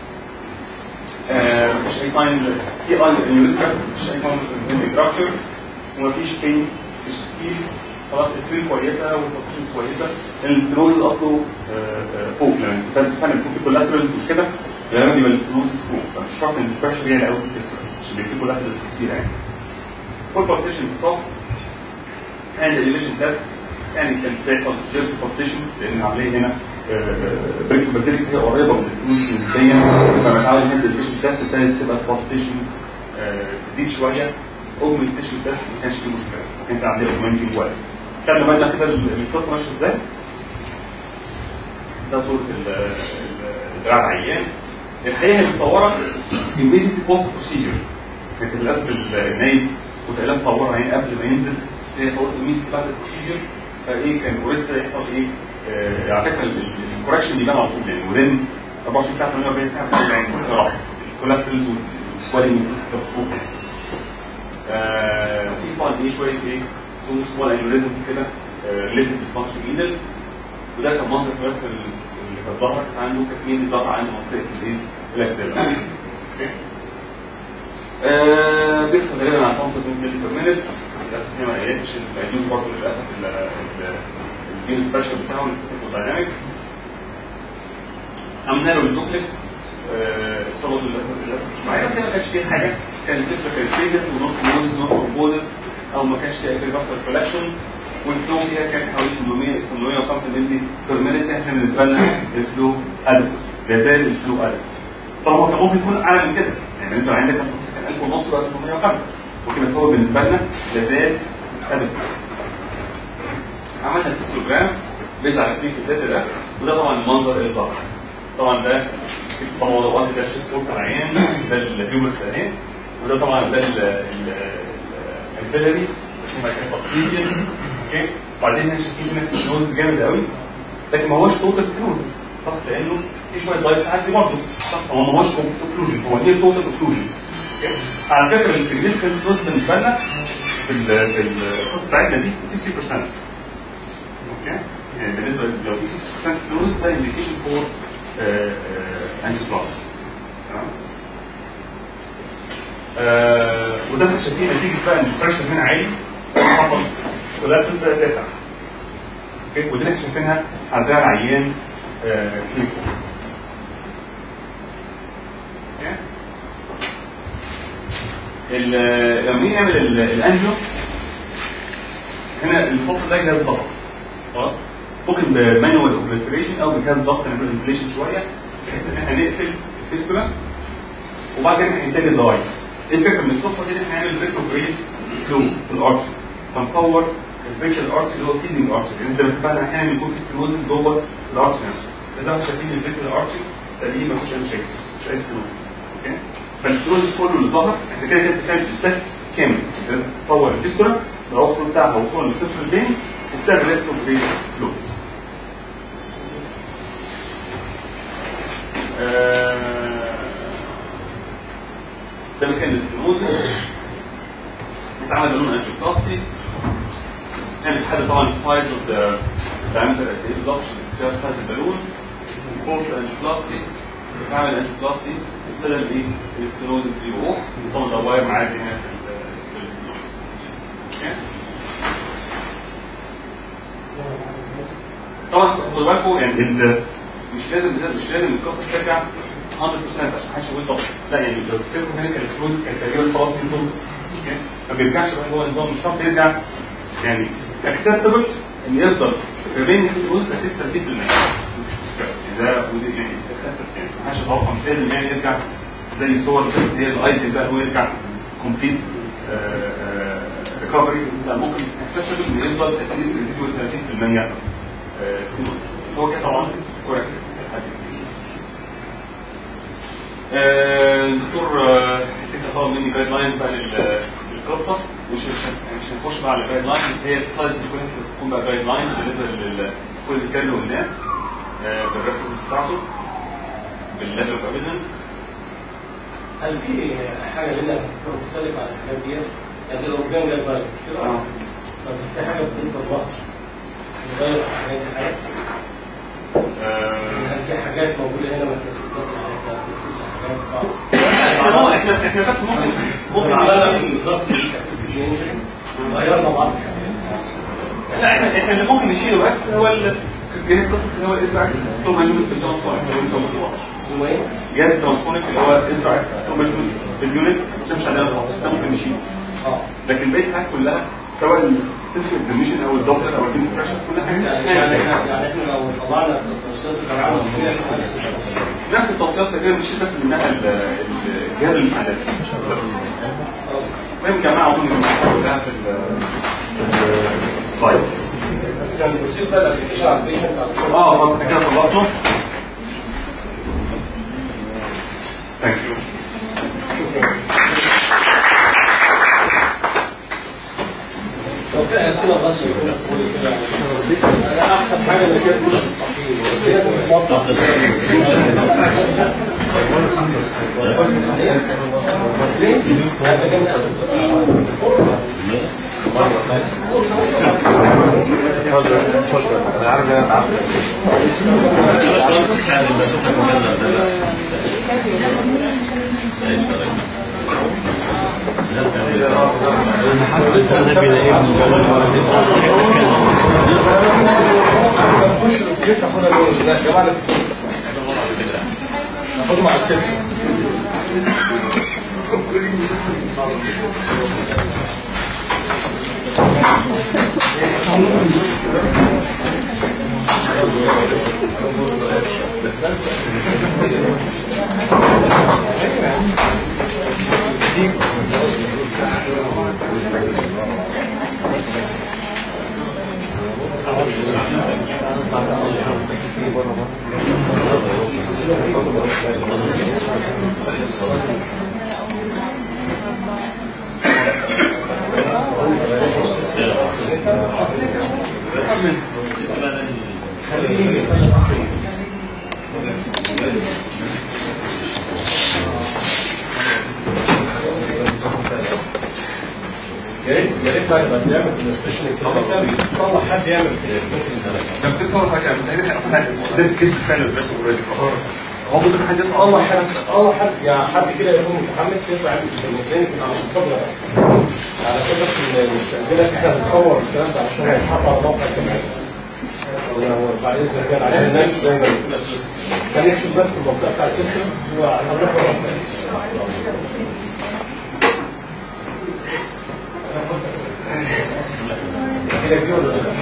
آه، مفيش اي ساين في انيوريزم بس مفيش اي ساين في جراكشر ومفيش بين مفيش سكيل خلاص الفيل كويسه والبوزيشن كويسه الاستروز اصله آه، آه، فوق يعني فاهم يكون في كولاترالز وكده غالبا بيبقى الاستروز فوق فمش شرط ان البريشر يعلى قوي في الكسر عشان بيبقى في كولاترالز كتير يعني والبوزيشن سوفت اند اليفيشن تيست يعني كان بيحصل جيرت بوزيشن لان العمليه هنا بريك بازيليك هي قريبه من الاستروز نسبيا فلما تعمل هنا اليفيشن تيست ابتدت تبقى البوزيشنز تزيد شويه اوجمنتيشن تيست ما كانش فيه مشكله كانت عمليه اوجمنتنج ولا خدنا بالنا كده القصه ماشيه ازاي ده صوره ال- ال- الدراع العيان الحقيقه هي متصوره immediately post procedure لكن للاسف ال- النايب كنت قايلها مصورها يعني قبل ما ينزل هي صورت immediately بعد البروسيجر فايه كان اوريدي كده يحصل ايه آه على فكره الكوركشن بيبان على طول يعني ودين 24 ساعه 48 ساعه بتلاقي العين كلها راحت الكولابتلز والسوالينج بتروح يعني آه، في طبعا ايه شويه ايه تو سمول انيوريزمز كده ريليتد بالفانكشن ايدلز وده كان منظر كولابتلز اللي كانت ظهرت عنده كانت مين اللي ظهر عنده منطقه الايه الاكسل آه بيحصل غالبا على 5 ملي بير مينت للاسف هي ما قالتش ما قالوش برضه للاسف الجين سبيشال بتاعه الاستاتيك دايناميك عملنا له الدوبلكس آه، الصوت للاسف مش معايا بس هي ما كانش فيه حاجه كان الفيستر كانت فيدت ونص نوز نص بوزس او ما كانش فيها فيلباستر كولكشن والفلو فيها كان حوالي 800 805 مللي بير مينت احنا بالنسبه لنا الفلو ادكوت لا زال الفلو ادكوت طبعا هو كان ممكن يكون اعلى من كده يعني بالنسبه لعندك كان كان 1000 ونص بقى 805 اوكي بس هو بالنسبه لنا لا زال ادكوت عملنا الهيستوجرام بيزعل على الكليك الذاتي ده وده طبعا المنظر اللي ظهر طبعا ده طبعا هو واحد ده الشيست بورت العيان ده الهيومرس اهي وده طبعا ده السيلري اسمه مركز سبكليديان اوكي وبعدين احنا شايفين هنا سينوز جامد قوي لكن ما هوش توتال سينوزس صح لانه في شويه لايف تعدي برضه صح هو ما هوش اوكلوجن هو هي توتال اوكلوجن على فكره السيجنيفيكانت سينوز بالنسبه لنا في ال- في القصه بتاعتنا دي 50% اوكي يعني بالنسبه لو في 50% سينوز ده انديكيشن فور انتي بلاس تمام آه، وده احنا شايفين نتيجه بقى ان البريشر هنا عالي حصل ولا بتبدا ترتاح اوكي ودي احنا شايفينها على دراع العيان آه، كلينيك اوكي ال- لما نيجي نعمل ال- الانجيو هنا الفصل ده جهاز ضغط خلاص ممكن بمانوال اوبريتريشن او بجهاز ضغط نعمل انفليشن شويه بحيث ان احنا نقفل الفيستولا وبعد كده نحتاج الدواي ايه الفكره من القصه دي ان احنا نعمل ريتروجريد فلو في الارتري فنصور الفيكال ارتري اللي هو فيدنج ارتري لان زي ما اتفقنا احيانا بيكون في ستينوزس جوه الارتري نفسه زي ما احنا شايفين الفيكال ارتري سليم ما فيهوش اي مشاكل مش اي ستينوزس اوكي فالستينوزس كله اللي ظهر احنا كده كده بتعمل التست كامل لازم تصور الفيستولا العنصر بتاعها وصولا للصفر البين وبتعمل ريتروجريد فلو ده مكان الاستنوزس بيتعمل بالون انجيوبلاستي احنا بنحدد طبعا السايز اوف ذا diameter قد ايه بالظبط عشان سايز البالون بوست انجيوبلاستي بتعمل انجيوبلاستي ابتدى الايه الاستنوزس يروح طبعا ده واير معدي هنا في ال- في الاستنوزس اوكي طبعا خدوا بالكم يعني ال- مش لازم مش لازم القصه ترجع 100% عشان محدش يقول طب لا يعني لو تفتكروا هنا كان الفلوس كان تقريبا خلاص من دول ما بيرجعش بقى هو نظام مش شرط يرجع يعني اكسبتبل ان يفضل ريمينج فلوس اتليست 30% مفيش مشكله يعني ده ودي يعني اكسبتبل يعني ما حدش يتوقع مش لازم يعني يرجع زي الصور اللي هي الايزن بقى هو يرجع كومبليت ريكفري لا ممكن اكسبتبل ان يفضل اتليست ريزيدوال 30% آه، فلوس بس هو كده طبعا كوركت آه، الدكتور آه، حسين كان طلب مني جايد لاينز بقى لل- للقصه مش مش هنخش بقى على الجايد لاينز بس هي السلايدز دي كلها هتكون بقى جايد لاينز بالنسبه لكل الكلام اللي قلناه آه، بالريفرنس بتاعته بالليفل اوف ايفيدنس هل في حاجه لنا مختلفه عن الحاجات دي؟ يعني الاوروبيان جايد لاين كده آه. طب في حاجه بالنسبه لمصر نغير في الحاجات دي حاجات هل في حاجات موجوده هنا ما تناسبناش حاجات تناسب حاجات احنا احنا احنا بس ممكن ممكن ممكن عملنا نشيل- في الكلاس غيرنا بعض الحاجات لا احنا احنا اللي ممكن نشيله بس هو ال- جهاز قصه اللي هو الانترا اكسس تو مانجمنت بالترانسفورم اللي هو موجود في مصر هو ايه؟ جهاز الترانسفورم اللي هو الانترا اكسس تو مانجمنت في اليونتس ده مش عندنا في مصر ده ممكن نشيله اه لكن بقيه الحاجات كلها سواء الفيزيكال اكزاميشن او الدوبلر او السين ستراكشر كل حاجه يعني يعني احنا يعني احنا لو طلعنا التوصيات الجامعه المصريه في نفس التوصيات تقريبا بنشيل بس منها ال- ال- الجهاز اللي مش عندنا بس المهم الجماعه عموما كلها في ال- في السلايدز كان بروسيد بقى الابلكيشن على البيشنت على اه خلاص احنا كده خلصنا ثانك يو لو في اسئله بس يكون تقولي كده انا احسن حاجه اللي كانت بس صحيح لازم نوضح بس صحيح ليه؟ هذا جميل فرصه انا عارف ان انا عارف نخش لسه خدها جوه لا يا جماعه ناخده مع السيلفي يا ريت يا ريت بعد ما تعمل ديمونستريشن الكلام ده طلع حد يعمل كده كان في صور حاجه بتهيألي اصلا ده الكيس فعلا بس اوريدي هو ممكن حد يطلع الله حد الله حد يعني حد كده يكون متحمس يطلع يعمل زي على الفضل على كده بس نستأذنك احنا بنصور الكلام ده عشان هيتحط على موقع كمان بعد اذنك يعني عشان الناس دايما كان يكشف بس المنطقه بتاع الكسر وهنروح كده كده ولا لا؟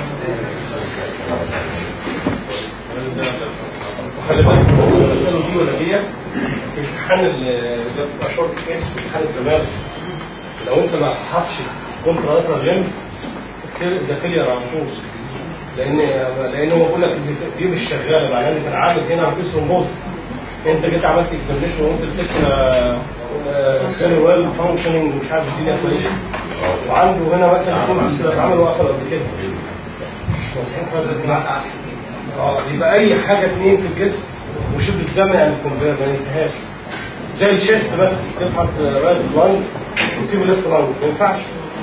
وخلي بالك هو الرساله دي ولا ديت في امتحان ال- ده بتبقى شورت كيس في امتحان الزمالك لو انت ما حصش كونترا الترا غيم ده فيلير على طول لان لان هو بيقول لك إن دي مش شغاله معناه ان كان عامل هنا في ثرومبوز انت جيت عملت اكزامينشن وقلت التست فيري ويل فانكشننج مش عارف الدنيا كويسه وعنده هنا مثلا يكون في اتعمل وقفل قبل كده مش مظبوط هذا الدماغ اه يبقى اي حاجه اتنين في الجسم وشبه الزمن يعني الكونفير ما ننساهاش زي الشيست مثلا تفحص رايت لانج وتسيب ليفت لانج ما ينفعش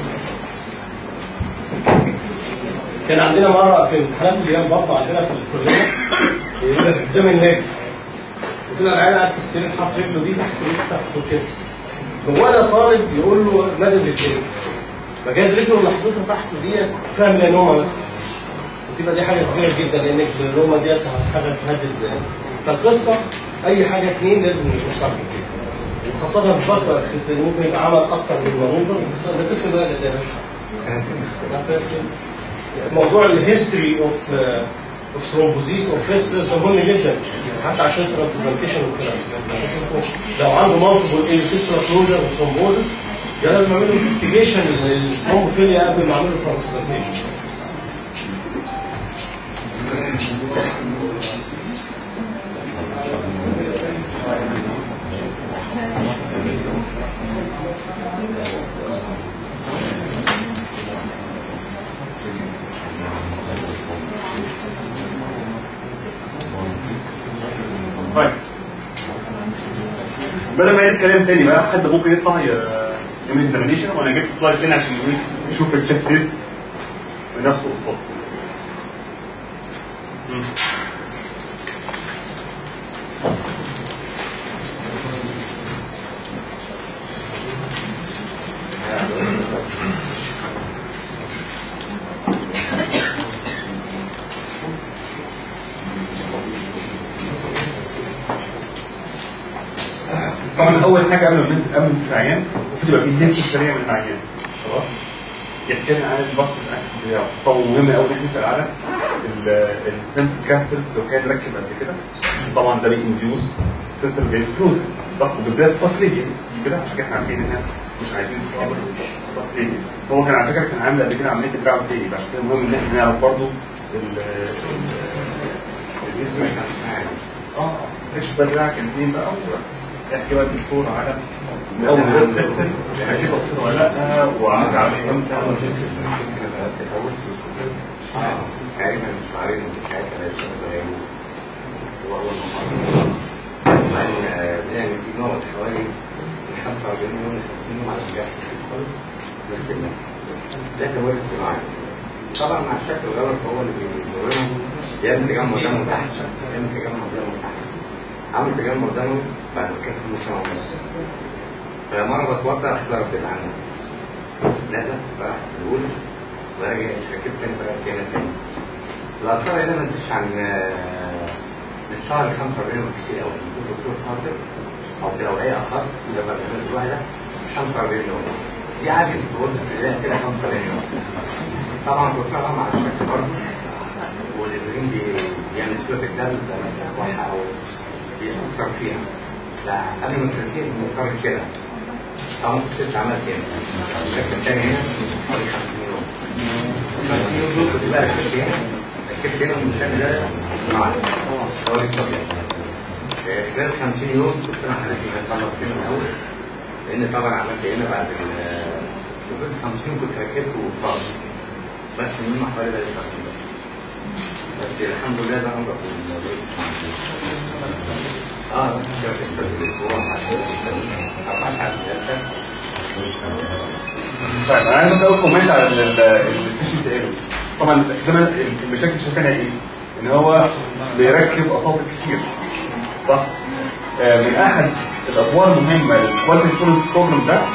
كان عندنا مره في امتحانات اللي هي البطن عندنا في الكليه يقول لك اكزامن ليج وطلع العيال قاعد في السرير حاط رجله دي تحت رجله تحت كده هو انا طالب يقول له مدد رجليه فجاز رجله اللي حاططها تحت دي فيها ميلانوما مثلا وتبقى دي حاجه كبيره جدا لان الميلانوما ديت حاجه تهدد فالقصه اي حاجه اثنين لازم نبص على كده وخاصه في البطن اساسا ممكن يبقى عمل اكتر من منوبه بس ده تكسب بقى ده مثلا موضوع الهيستوري اوف اوف ثرومبوزيس اوف فيستلز ده مهم جدا حتى عشان ترانسبلانتيشن والكلام ده عشان شوفوا لو عنده مالتيبل ايه فيستولا كلوجر وثرومبوزيس ده لازم اعمل له انفستيجيشن للثرومبوفيليا قبل ما اعمل له ترانسبلانتيشن بدل ما يعيد الكلام تاني بقى حد ممكن يطلع يعمل اكزامينيشن وانا جبت سلايد تاني عشان يشوف التشيك ليست بنفسه قصاده طبعا اول حاجه قبل ما نمسك قبل ما نمسك العيان المفروض يبقى في تيست سريع من العيان خلاص يحكي لنا عن الباسبورت اكسس بتاعه طبعا مهم قوي ان احنا نسال على السنتر كافترز لو كان ركب قبل كده طبعا ده بينديوس سنتر بيز فلوزس صح وبالذات ساكليديا كده عشان كده احنا عارفين ان احنا مش عايزين خالص ساكليديا هو كان على فكره كان عامل قبل كده عمليه البيع تاني عشان كده مهم ان احنا نعرف برضه ال الاسم اه ايش بدراك الاثنين بقى احكي بقى الدكتور على اول ما تغسل اكيد بصير ولا لا وعلى على امتى تقريبا شهرين مش عارف انا الشهر هو اول مره بعدين يعني في نوع حوالي 45 يوم 50 يوم على النجاح خالص بس ده هو الصناعي طبعا مع الشكل الغلط هو اللي بيزورهم يا اما تجمع دمه تحت يا اما تجمع دمه تحت عمل تجمع دمه بعد ما كان في مشروع ونص فمرة بتوضع ضرب عنه نزل راح الأولى ورجع ركبت تاني بقى سيانة تاني الأسرار هنا ما نزلش عن من شهر 45 كتير قوي الدكتور خاطر أو في أوعية أخص لما بيعمل الواحدة 45 يوم دي عادي بتقول في كده 45 يوم طبعا بتصرف مع الشكل برضه والإبراهيم بيعمل سلوك الدم ده مثلا واحد أو بيأثر فيها لا قبل ما تنسيه مضطر كده أو ممكن تبقى عملت كده الشكل الثاني هنا حوالي 50 يوم 50 يوم دول كنت بقى ركبت هنا ركبت هنا من الشكل ده مع حوالي خلال 50 يوم كنت انا حالتي هخلص هنا الاول لان طبعا عملت هنا بعد ال كنت 50 يوم كنت ركبت وفاض بس من حوالي بقى 50 يوم بس الحمد لله ده امر اه كده في الاسبوع اربع ساعات طيب انا عايز بس اقول كومنت على الفيشن تقابل طبعا زي ما المشاكل شايفينها ايه؟ ان هو بيركب اساطير كتير صح؟ آه من احد الادوار المهمه للكواليتي اشورنس بروجرام ده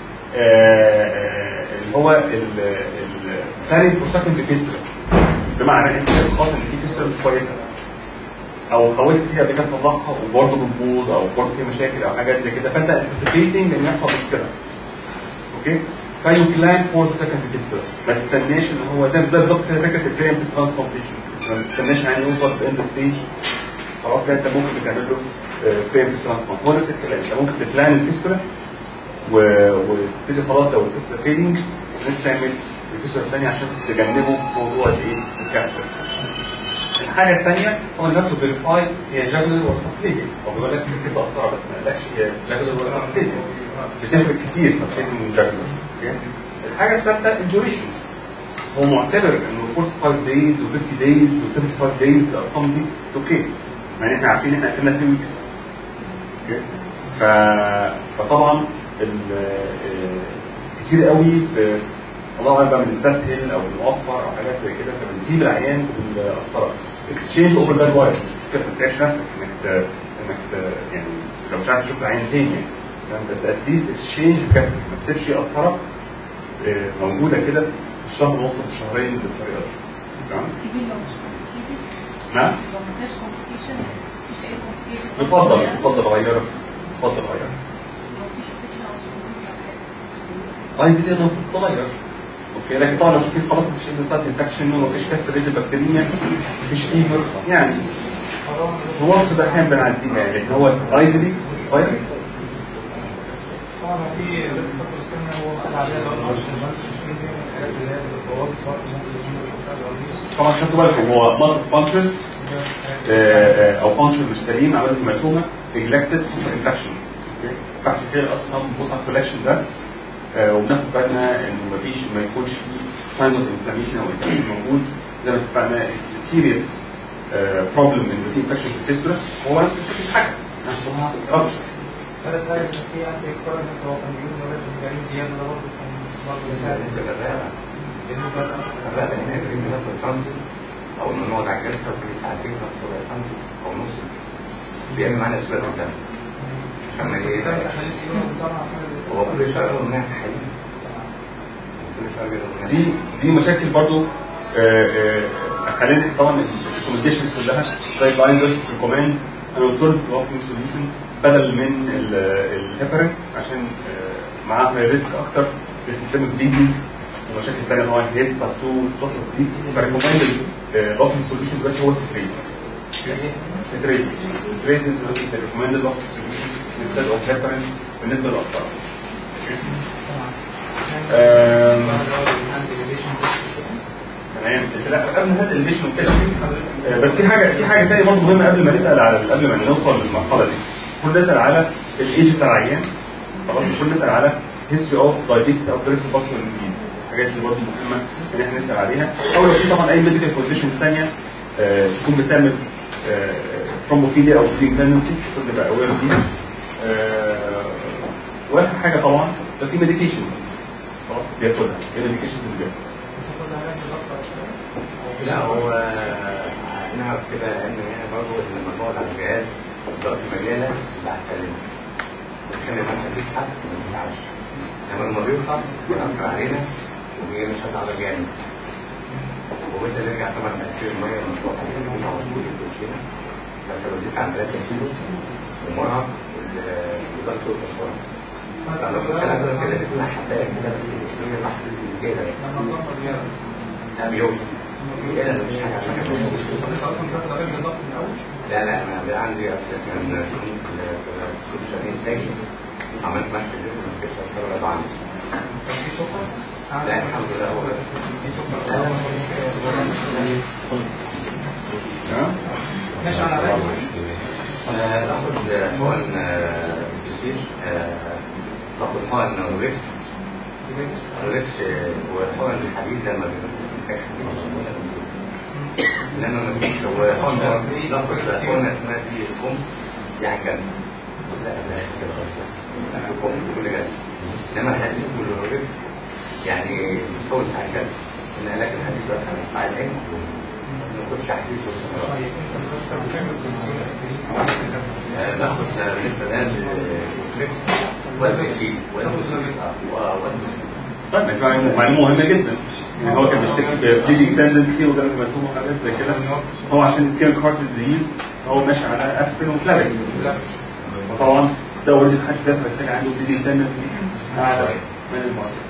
آه اللي هو البلاننج فور سكند فيسترا بمعنى انت خلاص ان في فيسترا مش كويسه او حاولت فيها قبل كده تصلحها وبرضه بتبوظ او برضه فيها مشاكل او حاجات زي كده فانت انتسيبيتنج ان يحصل مشكله اوكي فيو بلان فور ذا سكند فيسترا ما تستناش ان هو زي زي بالظبط كده فكره البريمتيف ترانسبلانتيشن ما تستناش يعني يوصل باند ستيج خلاص كده انت ممكن تعمل له بريمتيف ترانسبلانت هو نفس الكلام انت ممكن تبلان الفيسترا وتبتدي خلاص لو الفيسترا فيلينج وتبتدي تعمل الفيسترا الثانيه عشان تجنبوا موضوع الايه الكاركترز الحاجه الثانيه هو انك فيريفاي هي جاجلر ولا سبليجن هو بيقول لك ممكن تاثر بس ما قالكش هي جاجلر ولا سبليجن بتفرق كتير سبليجن من جاجلر الحاجه الثالثه الديوريشن هو معتبر انه 45 دايز و50 دايز و75 دايز الارقام دي اتس اوكي يعني احنا عارفين احنا اخرنا 2 ويكس ف... فطبعا ال... كتير قوي ب... الله اعلم بقى بنستسهل او بنوفر او حاجات زي كده فبنسيب العيان بالقسطره اكسشينج اوفر ذات واير مش مشكله ما تتعبش نفسك انك ت... انك ت... يعني لو مش عارف تشوف العيان تاني يعني بس اتليست اكسشينج الكاستك ما تسيبش قسطره موجوده كده في الشهر ونص في الشهرين بالطريقه دي تمام؟ نعم لو ما فيهاش كومبليكيشن مفيش اي كومبليكيشن يفضل يفضل غيره يفضل غيره مفيش كومبليكيشن عايز دي المفروض تغير اوكي لكن طبعا لو شفت خلاص مفيش انسان انفكشن ومفيش كف ريد بكتيريا مفيش فيفر يعني في مصر ده احيانا بنعديها يعني لكن هو عايز دي غير طبعا في بس فترة استنى هو خد عليها لو ما الحاجات اللي هي بتبوظ سواء ممكن تكون بتستخدم طبعا خدتوا بالكم هو مالتي بانكرز او فانكشن مش سليم عمل هيماتوما نجلكتد حصل انفكشن فعشان كده الاقسام بص على الكولكشن ده آه، وبناخد بالنا انه مفيش ما يكونش ساينز اوف انفلاميشن او انفكشن موجود زي ما اتفقنا اتس سيريس بروبلم ان في انفكشن في الفيستولا هو نفس الفكره حاجه نفسها رابشر ثالث حاجه كان في انتي كورنت هو كان بيقول ان الريت الجريء زياده ده برضه كان برضه بيساعد بالنسبه للرقبه بالنسبه للأمر. الرقبه هناك بناخد سنتي او نقعد على الجلسه وكل ساعتين ناخد سنتي او نص بيعمل معانا اسباب الدم عشان ما ده ايه تحاليل سيوله طبعا حاجه زي كده. هو كل شويه يقول هناك حليب كل شويه بيقول هناك دي دي مشاكل برضو آه، آه، خلينا نحكي طبعا الريكومنديشنز كلها جايد لاينز بس ريكومندز ان alternative opting solution بدل من الهيبرين عشان آه، معاه ريسك اكتر للسيستمك بليدنج ومشاكل ثانيه طبعا هيد تاتو القصص دي فريكومند الاوبتنج سوليوشن بس هو ستريت ستريت ستريت از ريكومندد اوبتنج سوليوشن انستد اوف هيبرين بالنسبه للاطفال آم، تمام لا قبل هذا الاديشن وكده آه، بس في حاجه في حاجه ثانيه برضه مهمه قبل ما نسال على قبل ما نوصل للمرحله دي المفروض نسال على الايج بتاع العيان خلاص المفروض نسال على هيستوري اوف دايابيتس او بريفر باسكولار ديزيز الحاجات دي برضه مهمه ان احنا نسال عليها او لو في طبعا اي ميديكال كونديشنز ثانيه آه، تكون بتعمل ثرومبوفيليا او بليدنج تندنسي المفروض نبقى اوير بيها آه، واخر حاجه طبعا لو في ميديكيشنز خلاص بياخدها ايه الميديكيشنز اللي بياخدها لا هو نعرف كده ان هنا برضه لما نقعد على الجهاز دلوقتي مجاله بعد سليمه عشان المنفذ يسحب ما ينفعش لما المريض صح بيأثر علينا وهي مش هتعرف جامد وبدا نرجع طبعا تأثير المية مش واضح زي ما هو موجود هنا بس لو زدت عن 3 كيلو ومرهق الدكتور بسرعه طب لو كنت انا بس كده بتقول حبايه كده بس الدنيا راحت كده بس لا بيوم كده مش حاجه عشان كده انت اصلا بتاخد علاج للضغط من الاول لا لا انا بقى عندي اساسا في السوق شغالين تاني عملت ماسك زيت ما كنتش اثر ولا طعم كان في سكر لا الحمد لله هو بس في سكر ها؟ ماشي على علاج آه، باخد حقن آه، بشيش آه، باخد حقن ريكس ريكس آه، وحقن الحديد لما بيبقى في لما ما فيش هو حقن باخد حقن اسمها دي كوم يعني كذا لا لا كذا كوم كل كذا انما الحديد والريكس يعني حقن ساعة كذا ان علاج الحديد بس على العين ما كنتش حديد طيب انت بتعمل سلسله اسبرين ناخد بالنسبه ده للفليكس والبيسي والبيسي طيب ما دي معلومه معلومة مهمه جدا يعني هو كان بيشتكي بفليدنج تندنسي وجاله هيماتوما وحاجات زي كده هو عشان سكين هارت ديزيز هو ماشي على اسبرين وكلاركس وطبعا ده اوريدي في حد ذاته محتاج عنده بليدنج تندنسي اعلى من المعتاد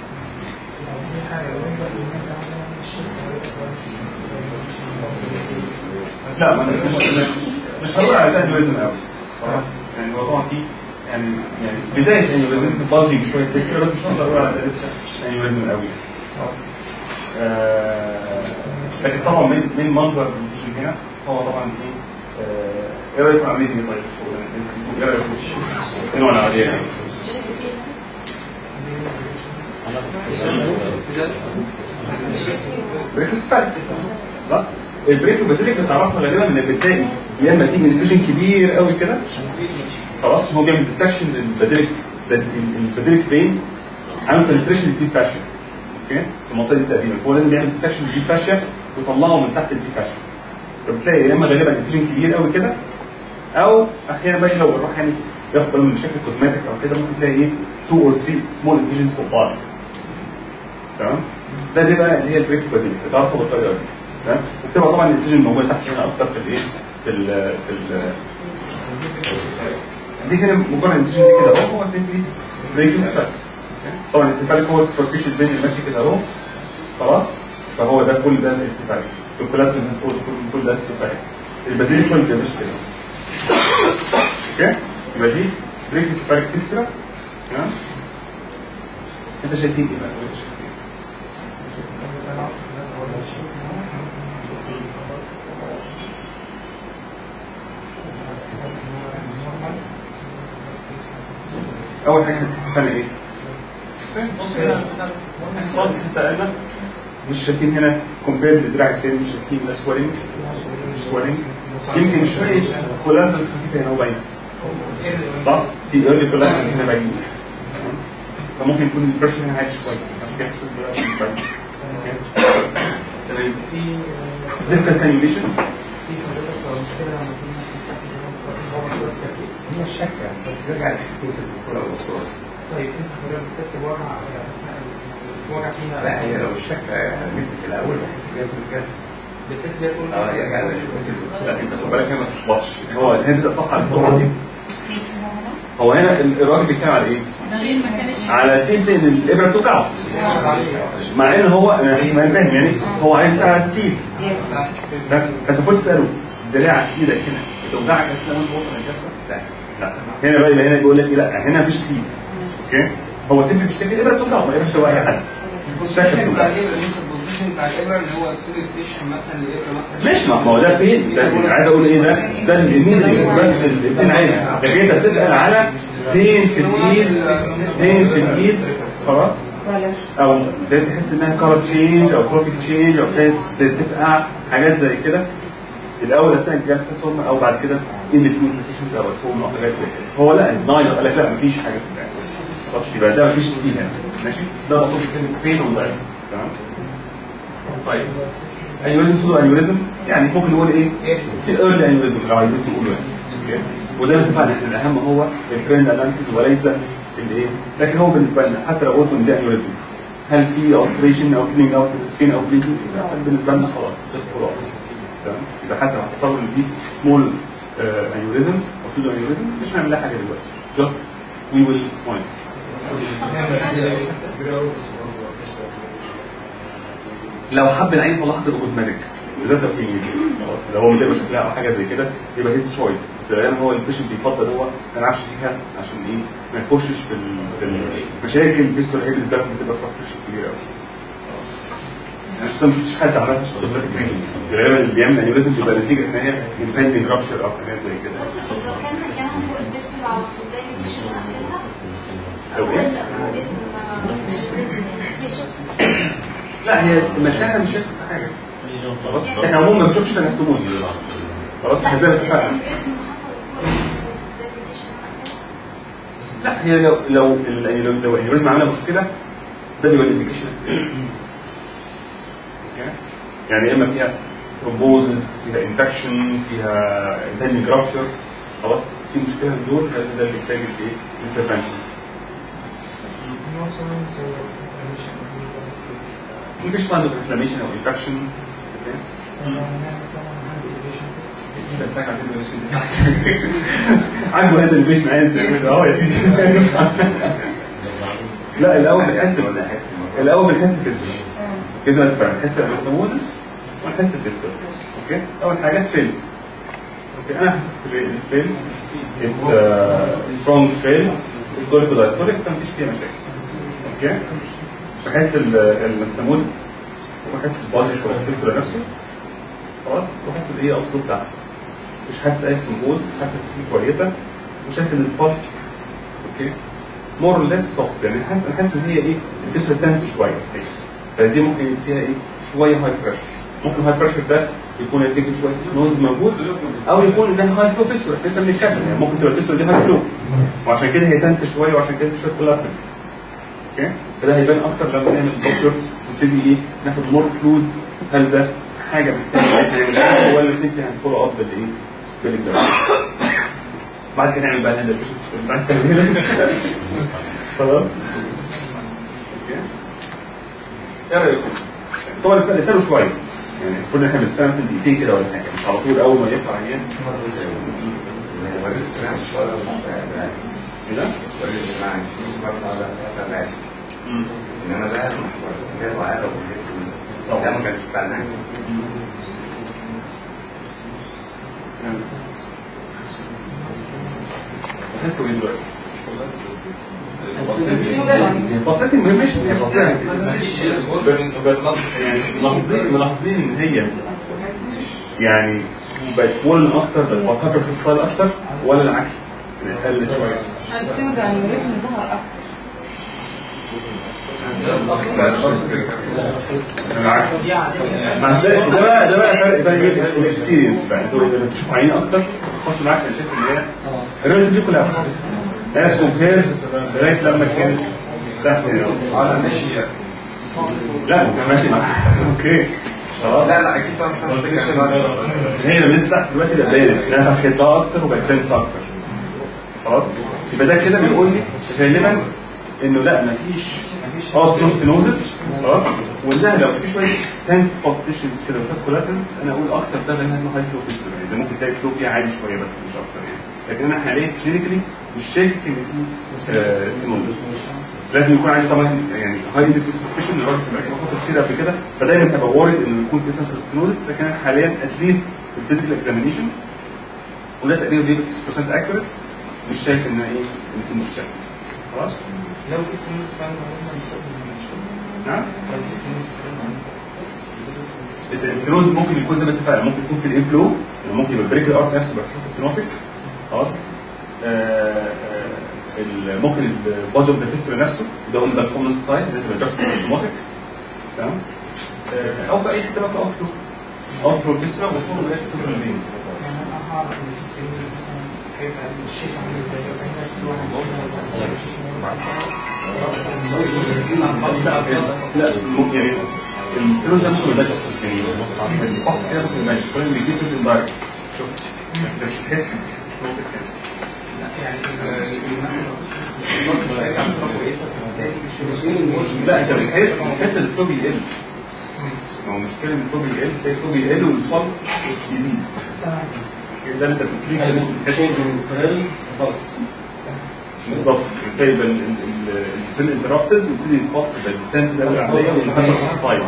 لا ما مش مش مش هقول على انيوريزم قوي خلاص يعني هو طبعا في يعني يعني بدايه انيوريزم بالجنج شويه سكر بس مش هقدر اقول على ده لسه انيوريزم قوي خلاص آه، لكن طبعا من من منظر الفيجن هنا هو طبعا ايه آه، ايه رايكم عاملين ايه طيب؟ ايه رايكم؟ نوع العاديه يعني بريكوسبالس صح؟ البريكو بازيليك بتعرفنا غالبا انك بتلاقي يا اما في انسيشن كبير قوي كده خلاص عشان هو بيعمل ديسكشن للبازيليك البازيليك بين عامل فلتريشن للديب فاشيا اوكي في المنطقه دي تقريبا هو لازم يعمل ديسكشن للديب فاشيا ويطلعه من تحت الديب فاشيا فبتلاقي يا اما غالبا انسيشن كبير قوي كده او احيانا بقى لو الواحد يعني ياخد باله من مشاكل كوزماتيك او كده ممكن تلاقي ايه 2 اور 3 سمول انسيشنز في بعض تمام ده بيبقى اللي هي البريك بازيليك بتعرفه بالطريقه دي تمام وبتبقى طبعا الانسيجن موجوده تحت هنا اكتر في الايه في ال في ال دي هنا مجرد انسيجن دي كده اهو هو سيمبلي بريك ستارت طبعا السيفاليك هو السوبرفيشال بين اللي ماشي كده اهو خلاص فهو ده كل ده السيفاليك الكولاترال سيفوز كل ده السيفاليك البازيليك كل ده ماشي كده اوكي يبقى دي بريك سيفاليك فيسترا تمام انت شايفين ايه بقى؟ انت شايفين إيه؟ اول حاجه هتتفق ايه؟ بص هنا خلاص احنا سالنا مش شايفين هنا كومبير للدراع الثاني مش شايفين لا سوالينج مش سوالينج يمكن شويه كولاترز خفيفه هنا وباينه صح؟ في ايرلي كولابس هنا بعيد فممكن يكون البريشر هنا عالي شويه عشان كده الشوط ده مش بعيد تمام في ديفكال كانيوليشن في حضرتك مشكله لما في ناس بتفتح هو شويه كتير هي الشكة بس نرجع لشكوة الدكتور او الدكتور طيب انت حضرتك بتحس بوجع اثناء الوجع فيها لا هي لو الشكة مثل في الاول بحس بيها في الجسم بتحس بيها كل اه يرجع لشكوة الدكتور لا انت خد بالك هنا ما تخبطش هو هتنزل صح على القصه دي ستيف هنا هو هنا ال- الراجل بيتكلم على ايه؟ ده غير مكان الشيء على سيد ان الابره بتوجعه مع ان هو انا حاسس ما فاهم يعني هو عايز على السيل يس فانت المفروض تساله دراع ايدك هنا بتوجعك اثناء ما انت واصل الجلسه؟ لا لا هنا بقى يبقى هنا بيقول لك ايه لا هنا مفيش سيل اوكي هو سيل بيشتكي الابره بتوجعه ما الابره بتوجع اي حد الشكل بتاع بتوجعه الابره اللي انت البوزيشن بتاع الابره اللي هو التول ستيشن مثلا الابره مثلا ماشي ما هو ده فين؟ ده أنا عايز اقول ايه ده؟ ده اليمين بس الاثنين عادي لكن انت بتسال على فين في الايد فين في الايد خلاص او ده تحس انها كارت تشينج او تروفيك تشينج او ابتدت تسقع حاجات زي كده الاول اثناء الجلسه ثم او بعد كده ان بتوين سيشنز او هوم او حاجات زي كده هو لا النايل قال لك لا مفيش حاجه في البتاع خلاص يبقى ده مفيش ستيل هنا ماشي ده مقصود بكلمه فين ولايز تمام طيب انيوريزم سودو انيوريزم يعني ممكن نقول ايه؟ في الايرلي انيوريزم لو عايزين تقولوا يعني اوكي وزي ما اتفقنا احنا الاهم هو الترند اناليسيس وليس الايه لكن هو بالنسبه لنا حتى لو قلت ان ده انيوريزم هل في اوسريشن او فيلينج اوت في السكين او بليدنج بالنسبه لنا خلاص بس خلاص تمام يبقى حتى لو هتطور ان في سمول انيوريزم او سودو انيوريزم مش هنعمل لها حاجه دلوقتي جاست وي ويل مونيتور لو حب العين يصلحها تبقى كوزماتيك بالذات لو في ميل خلاص لو هو متضايق من شكلها او حاجه زي كده يبقى هيز تشويس بس غالبا هو البيشنت بيفضل هو ما يلعبش فيها عشان ايه ما يخشش في ال- في المشاكل الفيستول هي بالنسبه لكم بتبقى فرستريشن كبيره قوي انا بس ما شفتش حد عملها في كوزماتيك غالبا اللي بيعمل انيوريزم بيبقى نتيجه ان هي امباندنج رابشر او حاجات زي كده لو كان مكانها فوق الفيستول على الصداع مش هنقفلها لو أو إيه؟ لا، بس مش بريزم لا هي مكانها مش هيفرق في حاجه خلاص احنا عموما ما بنشوفش تناسلومون خلاص احنا زي ما اتفقنا الانجريزم حصل فوق الفيستول مش هنقفلها لا هي لو لو ال- لو لو الانيوريزم عامله مشكله ده بيبقى الانديكيشن يعني يا اما فيها ثرومبوزز فيها انفكشن فيها انتاجنج رابشر خلاص في مشكله من دول ده ده اللي محتاج الايه؟ الانترفنشن مفيش ساينز اوف انفلاميشن او انفكشن عاجبه هذا البيش عايز اه يا سيدي لا الاول بنحس الاول بنحس بالسوء اذا ما تفهم نحس بالاسموزس ونحس بالسوء اوكي اول حاجه فيل اوكي انا حسيت بالفيل اتس سترونج فيل هيستوريك ودايستوريك فمفيش فيها مشاكل اوكي بحس الاستموزس وبحس البادي شويه الفيستولا نفسه خلاص وحاسس بايه الاسلوب بتاعها مش حاسس اي فلوس حتى في كويسه وشايف ان البلس اوكي مور اور ليس سوفت يعني حاسس انا حاسس ان هي ايه الفيستولا تنس شويه فدي ممكن يبقى فيها ايه شويه هاي بريشر ممكن الهاي بريشر ده يكون يا سيدي شويه سنوز موجود او يكون انها هاي فلو فيستولا لسه بنتكلم يعني ممكن تبقى الفيستولا دي هاي فلو وعشان كده هي تنس شويه وعشان كده في شويه كولابنس اوكي فده هيبان اكتر لما نعمل دوكتور ونبتدي ايه ناخد مور كلوز هل ده حاجه محتاجه نعملها ولا سيمبلي هنفولو اب بالايه بالاكزامين بعد كده نعمل بقى الهاند اللي عايز تعملها خلاص اوكي ايه رايكم؟ طبعا استنى استنوا شويه يعني المفروض ان احنا بنستنى مثلا دقيقتين كده ولا حاجه مش على طول اول ما يطلع عيان ايه ده؟ انما ده محور ده وعاده ده ما كانش بتاعنا بحسه ايه دلوقتي؟ بروسيسنج مهم مش هي processing. بس بس يعني ملاحظين ملاحظين ان هي يعني بقت سمول اكتر بقت بتفكر في ستايل اكتر ولا العكس؟ يعني قلت شويه السودو انيوريزم ظهر اكتر العكس ما ده ده بقى ده بقى فرق بقى ايه الاكسبيرينس بقى انتوا لما تشوفوا عينين اكتر خاصه بالعكس انا شايف ان هي الريلاتيف دي كلها اساسيه از كومبير لغايه لما كانت تحت على ماشي يعني لا انت ماشي مع اوكي خلاص لا لا اكيد طبعا هي لما نزلت تحت دلوقتي بقى بارد لانها فتحت لها اكتر وبقت تنس اكتر خلاص يبقى ده كده بيقول لي غالبا انه لا مفيش اوستروستينوزس خلاص وانها لو في شويه تنس بالسيشنز كده وشويه كولاتنس انا اقول اكتر ده غالبا هاي فلو فيستول يعني ده ممكن تلاقي فلو فيها عالي شويه بس مش اكتر يعني لكن انا حاليا كلينيكالي مش شايف ان في ستينوزس لازم يكون عندي طبعا يعني هاي اندكس سسبشن لدرجه ان انا باخد كتير قبل كده فدايما تبقى وارد انه يكون في سنترال ستينوزس لكن انا حاليا اتليست الفيزيكال اكزامينيشن وده تقريبا بيبقى 50% اكيوريت مش شايف ان ايه ان في مشكله خلاص لو في سنوس فعلا هم نعم لو في سنوس الستينوز ممكن يكون زي ما اتفقنا ممكن يكون في الانفلو يعني ممكن يبقى البريك الارت نفسه يبقى فيه ستينوتيك خلاص آه، آه، ال- ممكن البادج اوف ذا فيستول نفسه ده قلنا ده كومن ستايل ده تبقى جاكس ستينوتيك تمام آه، او في اي حته بقى في اوفلو اوفلو الفيستولا وصول لغايه السنترال فين يعني انا هعرف ان في سنوس مثلا هيبقى الشيء عامل ازاي لو كان في واحد لا ممكن يعني الستيرويد ده ممكن ما يبقاش اصلا يعني الفحص كده ممكن ما يبقاش كل اللي بيجيب في الدايركت شوف انت مش هتحس يعني مثلا مش هيرجع بصوره كويسه فبالتالي لا انت بتحس بتحس ان الفلو بيقل ما هو مشكله ان الفلو بيقل تلاقي الفلو بيقل والفلس يزيد ده اللي انت بتكليك عليه بتحس صوت من السرير خلاص بالظبط تلاقي يبقى الفيل انتربتد ويبتدي الفلس يبقى تنس قوي العمليه ويسمى طيب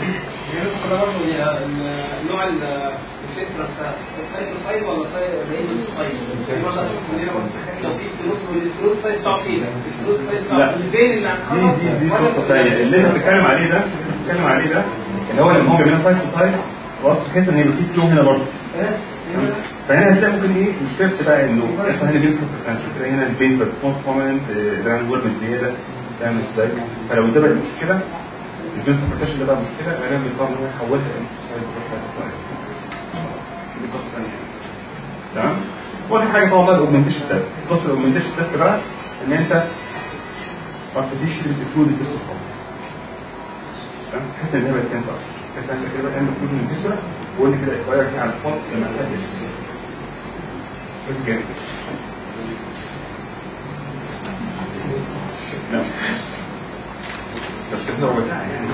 نوع الفيسترا سايتوسايد ولا سايتوسايد؟ لو في ستيروز والستيروز سايد بتاع فين؟ الستيروز سايد لا. بتاع فين اللي دي دي دي قصه ثانيه اللي انت بتتكلم عليه ده بتتكلم عليه ده اللي هو لما هو بيعمل سايت تو سايت خلاص تحس ان يبقى في فلو هنا برضه فهنا هتلاقي ممكن ايه مشكله بتبقى انه اصلا هنا بيسكت التنشن كده هنا البيز بتكون كومنت ده من زياده فاهم ازاي؟ فلو ده بقى مشكله الفيس بروتكشن ده بقى مشكله غالبا بيضطر ان هو يحولها انت سايت بس سايت دي قصه ثانيه تمام؟ واخر حاجه طبعا بقى الاوجمنتيشن تيست قصه الاوجمنتيشن تيست بقى ان انت ما تديش الفلود الفيسور خالص تمام تحس ان هي بقت كانسر تحس ان انت كده بقى عندك فلود الفيسور وقول لي كده اخبارك ايه على الفالس لما تهدي الفيسور بس جامد نعم بس كده ربع ساعه يعني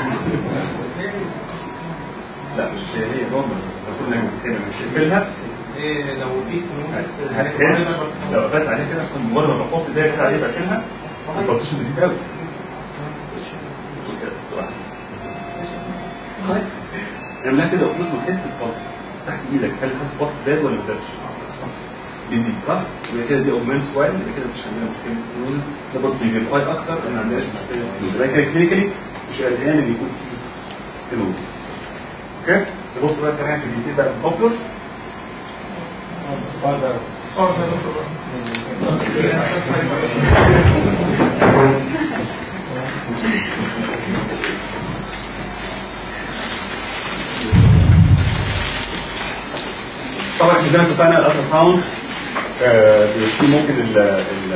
لا مش هي نورمال المفروض انك بتحب تقفلها ايه لو في سنوس هتحس لو قفلت عليها كده عشان مجرد ما تحط ايديها كده عليها بقفلها البلسيشن بتزيد قوي كده الصراحه طيب اعملها كده ومش بتحس البلس تحت ايدك هل حاسس البلس زاد ولا ما زادش؟ بيزيد صح؟ يبقى كده دي اوجمنت سوال يبقى كده مفيش عندنا مشكله السينوز ده برضه بيفيرفاي اكتر ان ما عندناش مشكله السينوز يبقى كده كلينيكالي مش قلقان ان يكون في ستينوز اوكي؟ نبص بقى سريعا في الديتيل بقى البوبلر طبعا زي ما اتفقنا الالترا ساوند آه، في ممكن ال ال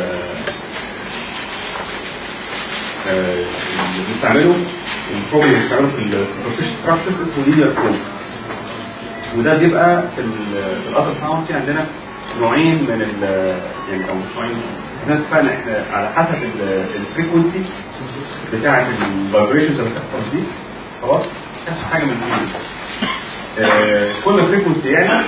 آه، اللي بنستعمله البروب اللي بنستعمله في السوبرفيشال ستراكشرز اسمه لينير بروب وده بيبقى في ال- في الالترا ساوند في عندنا نوعين من ال يعني او مش نوعين زي ما اتفقنا احنا على حسب الفريكونسي بتاعه الفايبريشنز اللي بتحصل دي خلاص تحصل حاجه من الاثنين آه، كل ما الفريكونسي يعني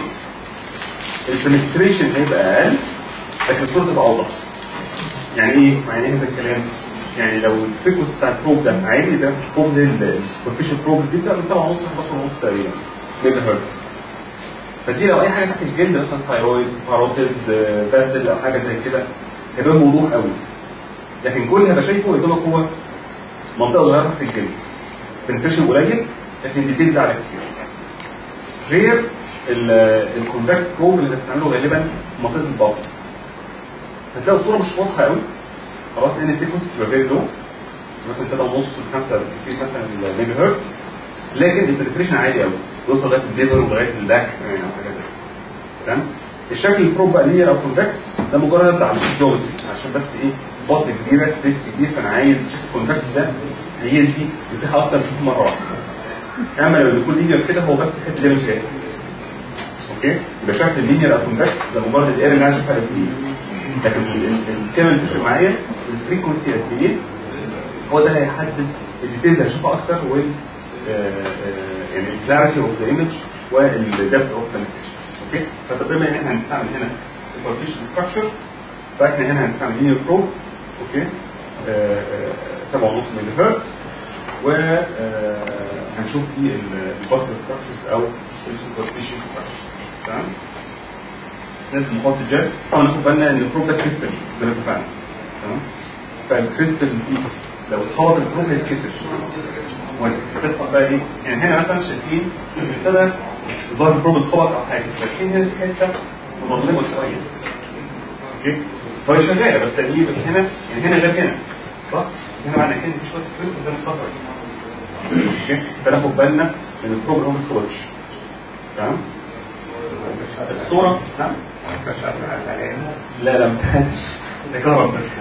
البنتريشن هيبقى اقل لكن الصوره تبقى اوضح يعني ايه؟ يعني ايه هذا الكلام؟ يعني لو الفريكونسي بتاع البروب ده عالي زي مثلا البروب زي السوبرفيشال بروبز دي بتبقى من 7 ونص ل 11 ونص تقريبا ميجا هرتز فدي لو اي حاجه تحت الجلد مثلا ثايرويد باروتيد باسل او حاجه زي كده هيبقى موضوع قوي لكن كل اللي هبقى شايفه قدامك هو منطقه صغيره تحت الجلد بنتريشن قليل لكن ديتيلز على كتير غير الكونفكس بروب اللي بنستعمله غالبا في منطقه البطن هتلاقي الصوره مش واضحه قوي خلاص لان الفريكونسي بتبقى فيري لو مثلا 3 ونص ل 5 بكتير مثلا ميجا هرتز لكن البنتريشن عالي قوي يوصل لغايه الديفر ولغايه اللاك يعني او حاجات زي كده تمام الشكل البروب بقى لينير او كونفكس ده مجرد على الجيومتري عشان بس ايه بطن كبيره سبيس كبير فانا عايز اشوف الكونفكس ده هيدي مساحه اكتر اشوفه مره واحده اما لما بيكون لينير كده هو بس الحته دي مش جايه اوكي يبقى شكل اللينير او كونفكس ده مجرد الاريا اللي انا اشوفها كبير لكن ال- ال- الكلمه اللي تفرق معايا الفريكونسي قد ايه هو ده اللي هيحدد الديتيلز اللي هشوفها اكتر وال آه، آه، يعني الكلاريتي اوف ذا ايمج والدبث اوف ذا اوكي فبما ان احنا هنستعمل هنا سوبرفيشال ستراكشر فاحنا هنا هنستعمل لينير بروب اوكي آه، آه، 7.5 ملي هرتز و آه، هنشوف فيه الباسكال ستراكشرز او السوبرفيشال ستراكشرز تمام لازم نحط جل طبعا ناخد بالنا ان البروب ده كريستالز زي ما اتفقنا تمام فالكريستالز دي لو اتخبط البروب هيتكسر وتحصل بقى ايه؟ يعني هنا مثلا شايفين ابتدى ظهر البروب اتخبط او حاجه لكن هنا في حته مظلمه شويه اوكي فهي شغاله بس ايه بس هنا يعني هنا غير هنا صح؟ هنا معنى كده في شويه كريستالز زي ما اتكسرت اوكي فناخد بالنا ان البروب اللي هو ما اتخبطش تمام؟ الصوره نعم لا لا ما تحتاجش ده كهرب بس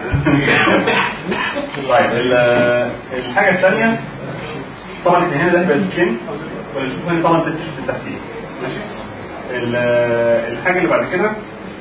طيب ال- الحاجه الثانيه طبعا احنا هنا ده هيبقى سكين ولا نشوف هنا طبعا ده التيشوز التحتيه ماشي ال- الحاجه اللي بعد كده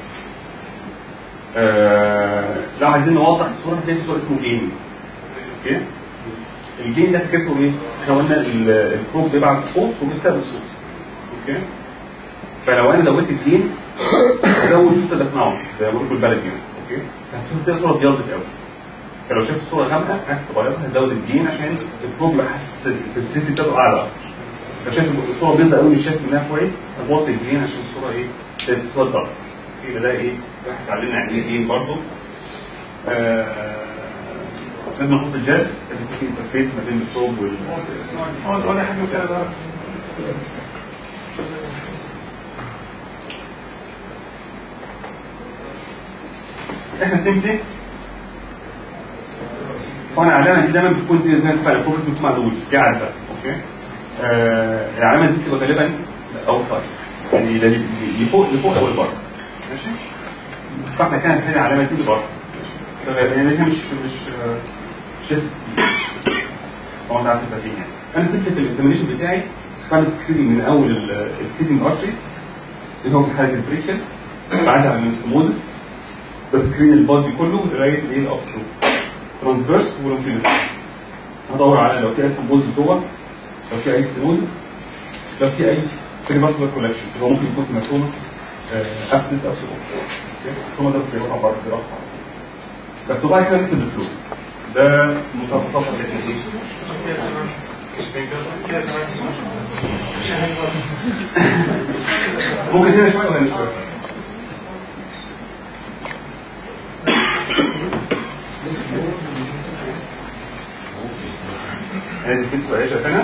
آه، لو عايزين نوضح الصوره هتلاقي في صوره اسمه جين اوكي الجين ده فكرته ايه؟ احنا قلنا ال- البروب بيبعت صوت وبيستقبل صوت اوكي فلو انا زودت الجين ازود الصوت اللي اسمعه زي ما بقول بالبلد كده اوكي فهتشوف كده صوره ابيضت قوي فلو شفت الصوره غامقه عايز تغيرها هزود الجين عشان البروب يبقى حاسس السنسيتي بتاعته اعلى اكتر لو شايف الصوره بيضاء قوي مش شايف منها كويس هتوطي الجين عشان الصوره ايه تبقى الصوره دارك اوكي يبقى ده ايه واحد اتعلمنا يعني ايه جين برضه آه، لازم نحط الجل لازم يكون في انترفيس ما بين البروب وال هو ولا حاجه كده بس احنا سيمبلي طبعا العلامه دي دايما بتكون زي زي ما اتفقنا البروجرس بتكون معدول دي عدة اوكي آه العلامه دي بتبقى غالبا اوت سايد يعني لا ل- لفوق لفوق او لبره ماشي فاحنا كان هنا العلامه دي لبره تمام، يعني هي مش مش آه، شيفت طبعا انت عارف الترتيب يعني انا سيمبلي في الاكزامينشن بتاعي بعمل سكريننج من اول الفيتنج ارتري اللي هو في حاله البريكل بعدي على الانستموزس بسكرين البادي كله لغايه الايه الاوفسو ترانسفيرس ولونجينال هدور على لو في اي ثرومبوز جوه لو في اي ستينوزس لو في اي بريفاسكولار كولكشن اللي هو ممكن يكون هيماتوما ابسس او سيروم السيروم ده بيروح على بعض بيروح بس وبعد كده نكسب الفلو ده متخصصه كده ممكن هنا شويه وهنا شويه لازم في سؤال شايفينها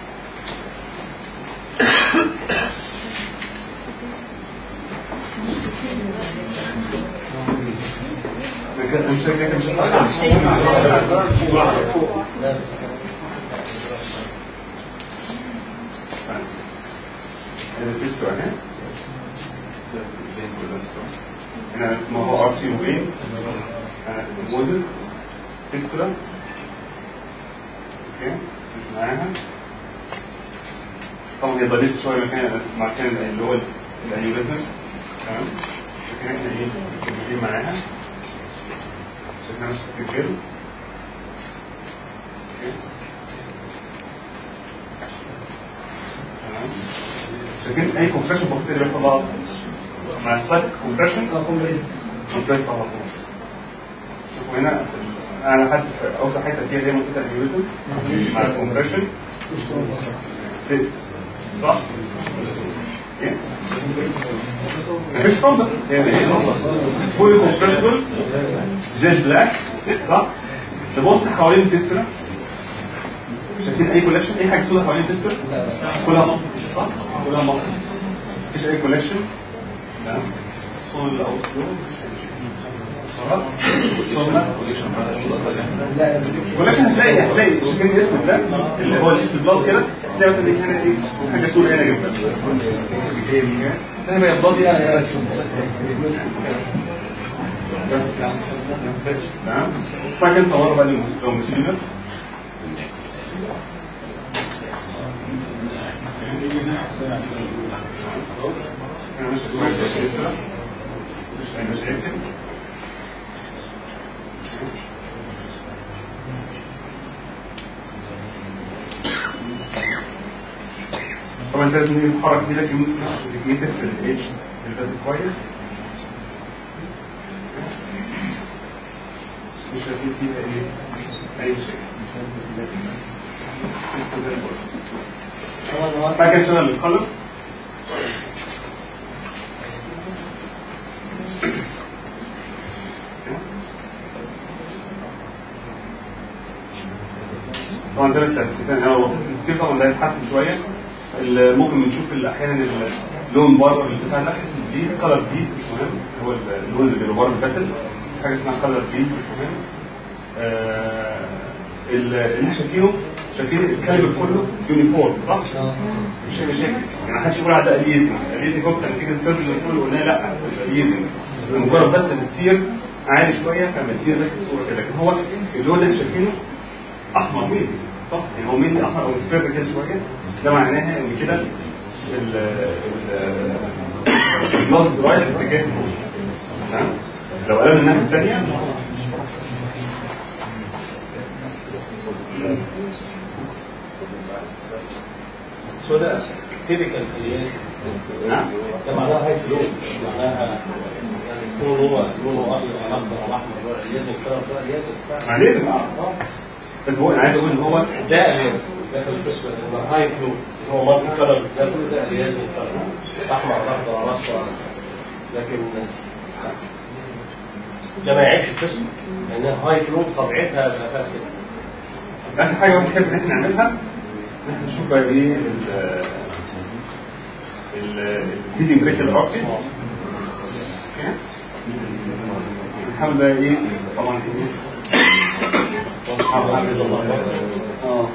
مش فاكر مش هذا في سؤال هنا اسمه هو ارشي وبين انا اسمه موزس فيستولا اوكي مش معاها طبعا هي ضليت شويه مكان مكان اللي هو الانيوريزم تمام لكن احنا ايه مكملين معاها شكلها مش كتير اوكي تمام شايفين اي كومبريشن بسيط اللي بيحصل بعض مع سلايد كومبريشن كومبريست كومبريست على طول شوفوا هنا انا حد اوسع حته فيها زي ما قلت الانيوريزم مع الكومبريشن صح؟ ايه؟ مفيش كومبس فول كومبريسبل جيش بلاك صح؟ تبص حوالين الفيستولا شايفين اي كولكشن اي حاجه سوداء حوالين الفيستولا كلها مصر صح؟ كلها مصر مفيش اي كولكشن لا صول او خلاص كولكشن هتلاقي هتلاقي شايفين اسمه ده اللي هو شيت البلاد كده تلاقي مثلا دي هنا ايه حاجه سوداء هنا جنبها هنا بقى بلاد يعني بس تمام بعد كده نصور بقى لو ماتيريال مش أي مشاكل طبعا انت لازم تتحرك ايدك يمين وشمال عشان تتنفس في الايه البس كويس مش شايفين فيها ايه اي شيء بعد كده نشغل القلم طبعا زي ما انت مثلا هو الثقه ولا يتحسن شويه ال- ممكن بنشوف ال- احيانا اللون بره البتاع ده اسمه بليد كلر بليد مش مهم هو اللون اللي بيبقى بره البسل حاجه اسمها كلر بليد مش مهم آه، ال- اللي احنا شايفينه شايفين الكاليبر كله يونيفورم صح؟ مش مشاكل يعني ما حدش يقول على ده اليزنج اليزنج هو بتاع نتيجه الكيرف اللي كله قلنا لا مش اليزنج مجرد بس بتصير عالي شويه فما تدير بس الصوره كده لكن هو اللون اللي احنا شايفينه احمر ميل صح يعني هو ميل احمر او سفير كده شويه ده معناها ان كده ال ال البلاد رايح اتجاه فوق تمام لو قلبنا الناحيه الثانيه بس هو ده تيبيكال في الياس نعم ده معناها هاي فلو معناها يعني يكون هو لونه اصلا اخضر او احمر بقى الياس الكلر ده الياس ما لازم اه بس هو انا عايز اقول ان هو ده الياس داخل الفسفور ده هاي فلو اللي هو مالتي كلر ده كله ده الياس الكلر احمر اخضر اصفر لكن ده ما يعيبش الفسفور لان هاي فلو طبيعتها بقى فيها كده اخر حاجه بنحب ان احنا نعملها ان احنا نشوف بقى ايه ال ال الفيزنج بريك الارتي نحاول بقى ايه طبعا ايه اه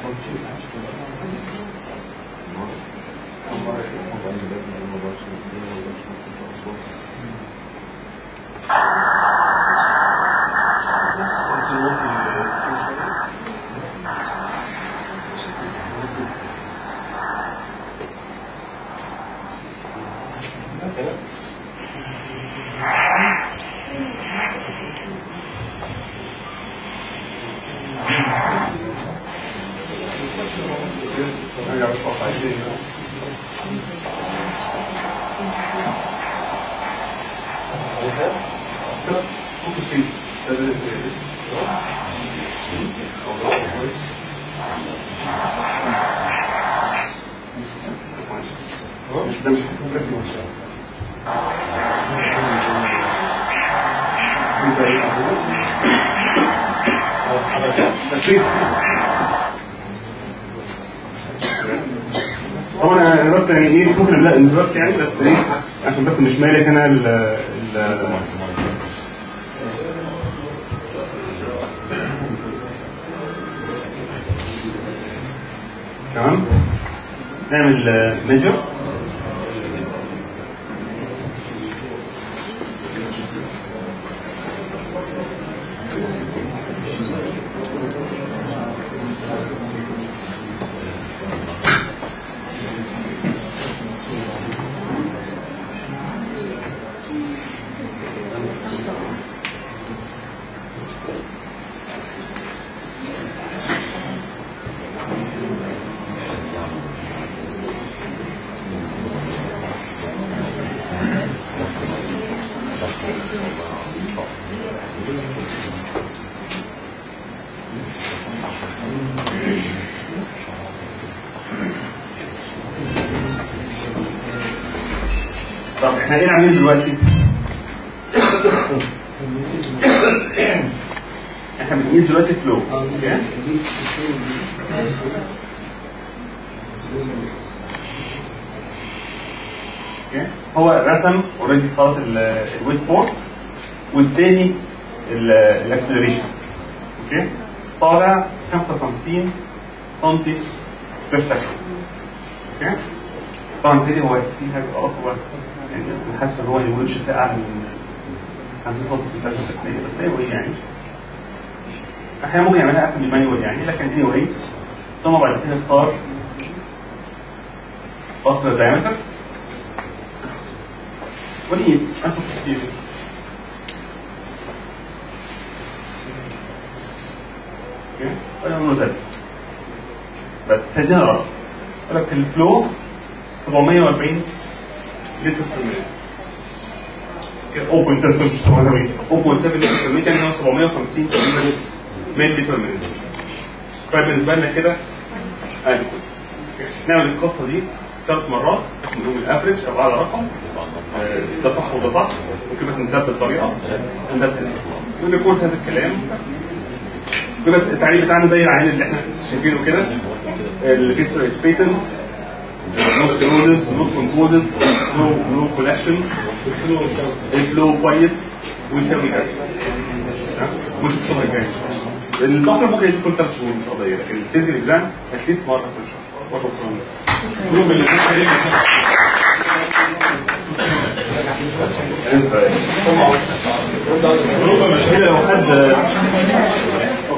بس ممكن فيز ده مش حسب رسمي تنفيذ طبعا انا بس يعني ايه ممكن لا بس يعني بس ايه عشان بس مش مالك انا ال ال تمام نعمل ميجر طب احنا ايه عاملين دلوقتي؟ احنا بنقيس دلوقتي فلو اوكي؟ اوكي؟ هو رسم اوريدي خلاص الويت فورس والتاني الاكسلريشن اوكي؟ طالع 55 سنتي بير سكند اوكي؟ طبعا كده هو في حاجه غلط هو يعني حاسس ان هو الويتش اعلى من حاسس صوت الفلتر التقنية بس ايه يعني احيانا ممكن يعملها اسهل من المانيوال يعني لكن اني واي ثم بعد كده اختار فصل الدايمتر ونقيس انفخ كتير اوكي ولا زاد بس هدينا غلط يقول لك الفلو 740 لتر في المينت 0.7 مش 740 0.7 لتر في المينت يعني هو 750 تقريبا ملي بير مينت فبالنسبه لنا كده ادكوت نعمل القصه دي ثلاث مرات نقوم الافريج او اعلى رقم آه، ده صح وده صح ممكن بس نثبت طريقه وذاتس ات ونريكورد هذا الكلام بس يبقى التعليق بتاعنا زي العين اللي احنا شايفينه كده الفيستر از بيتنت نو ستيرويدز نو ثرومبوزس نو نو كولكشن الفلو يساوي الفلو كويس ويساوي كذا ونشوف الشهر الجاي الدكتور ممكن يجي كل ثلاث شهور ان شاء الله لكن الفيزيكال اكزام اتليست مره في الشهر وشكرا الفلو اللي بالنسبه لي المشكله لو حد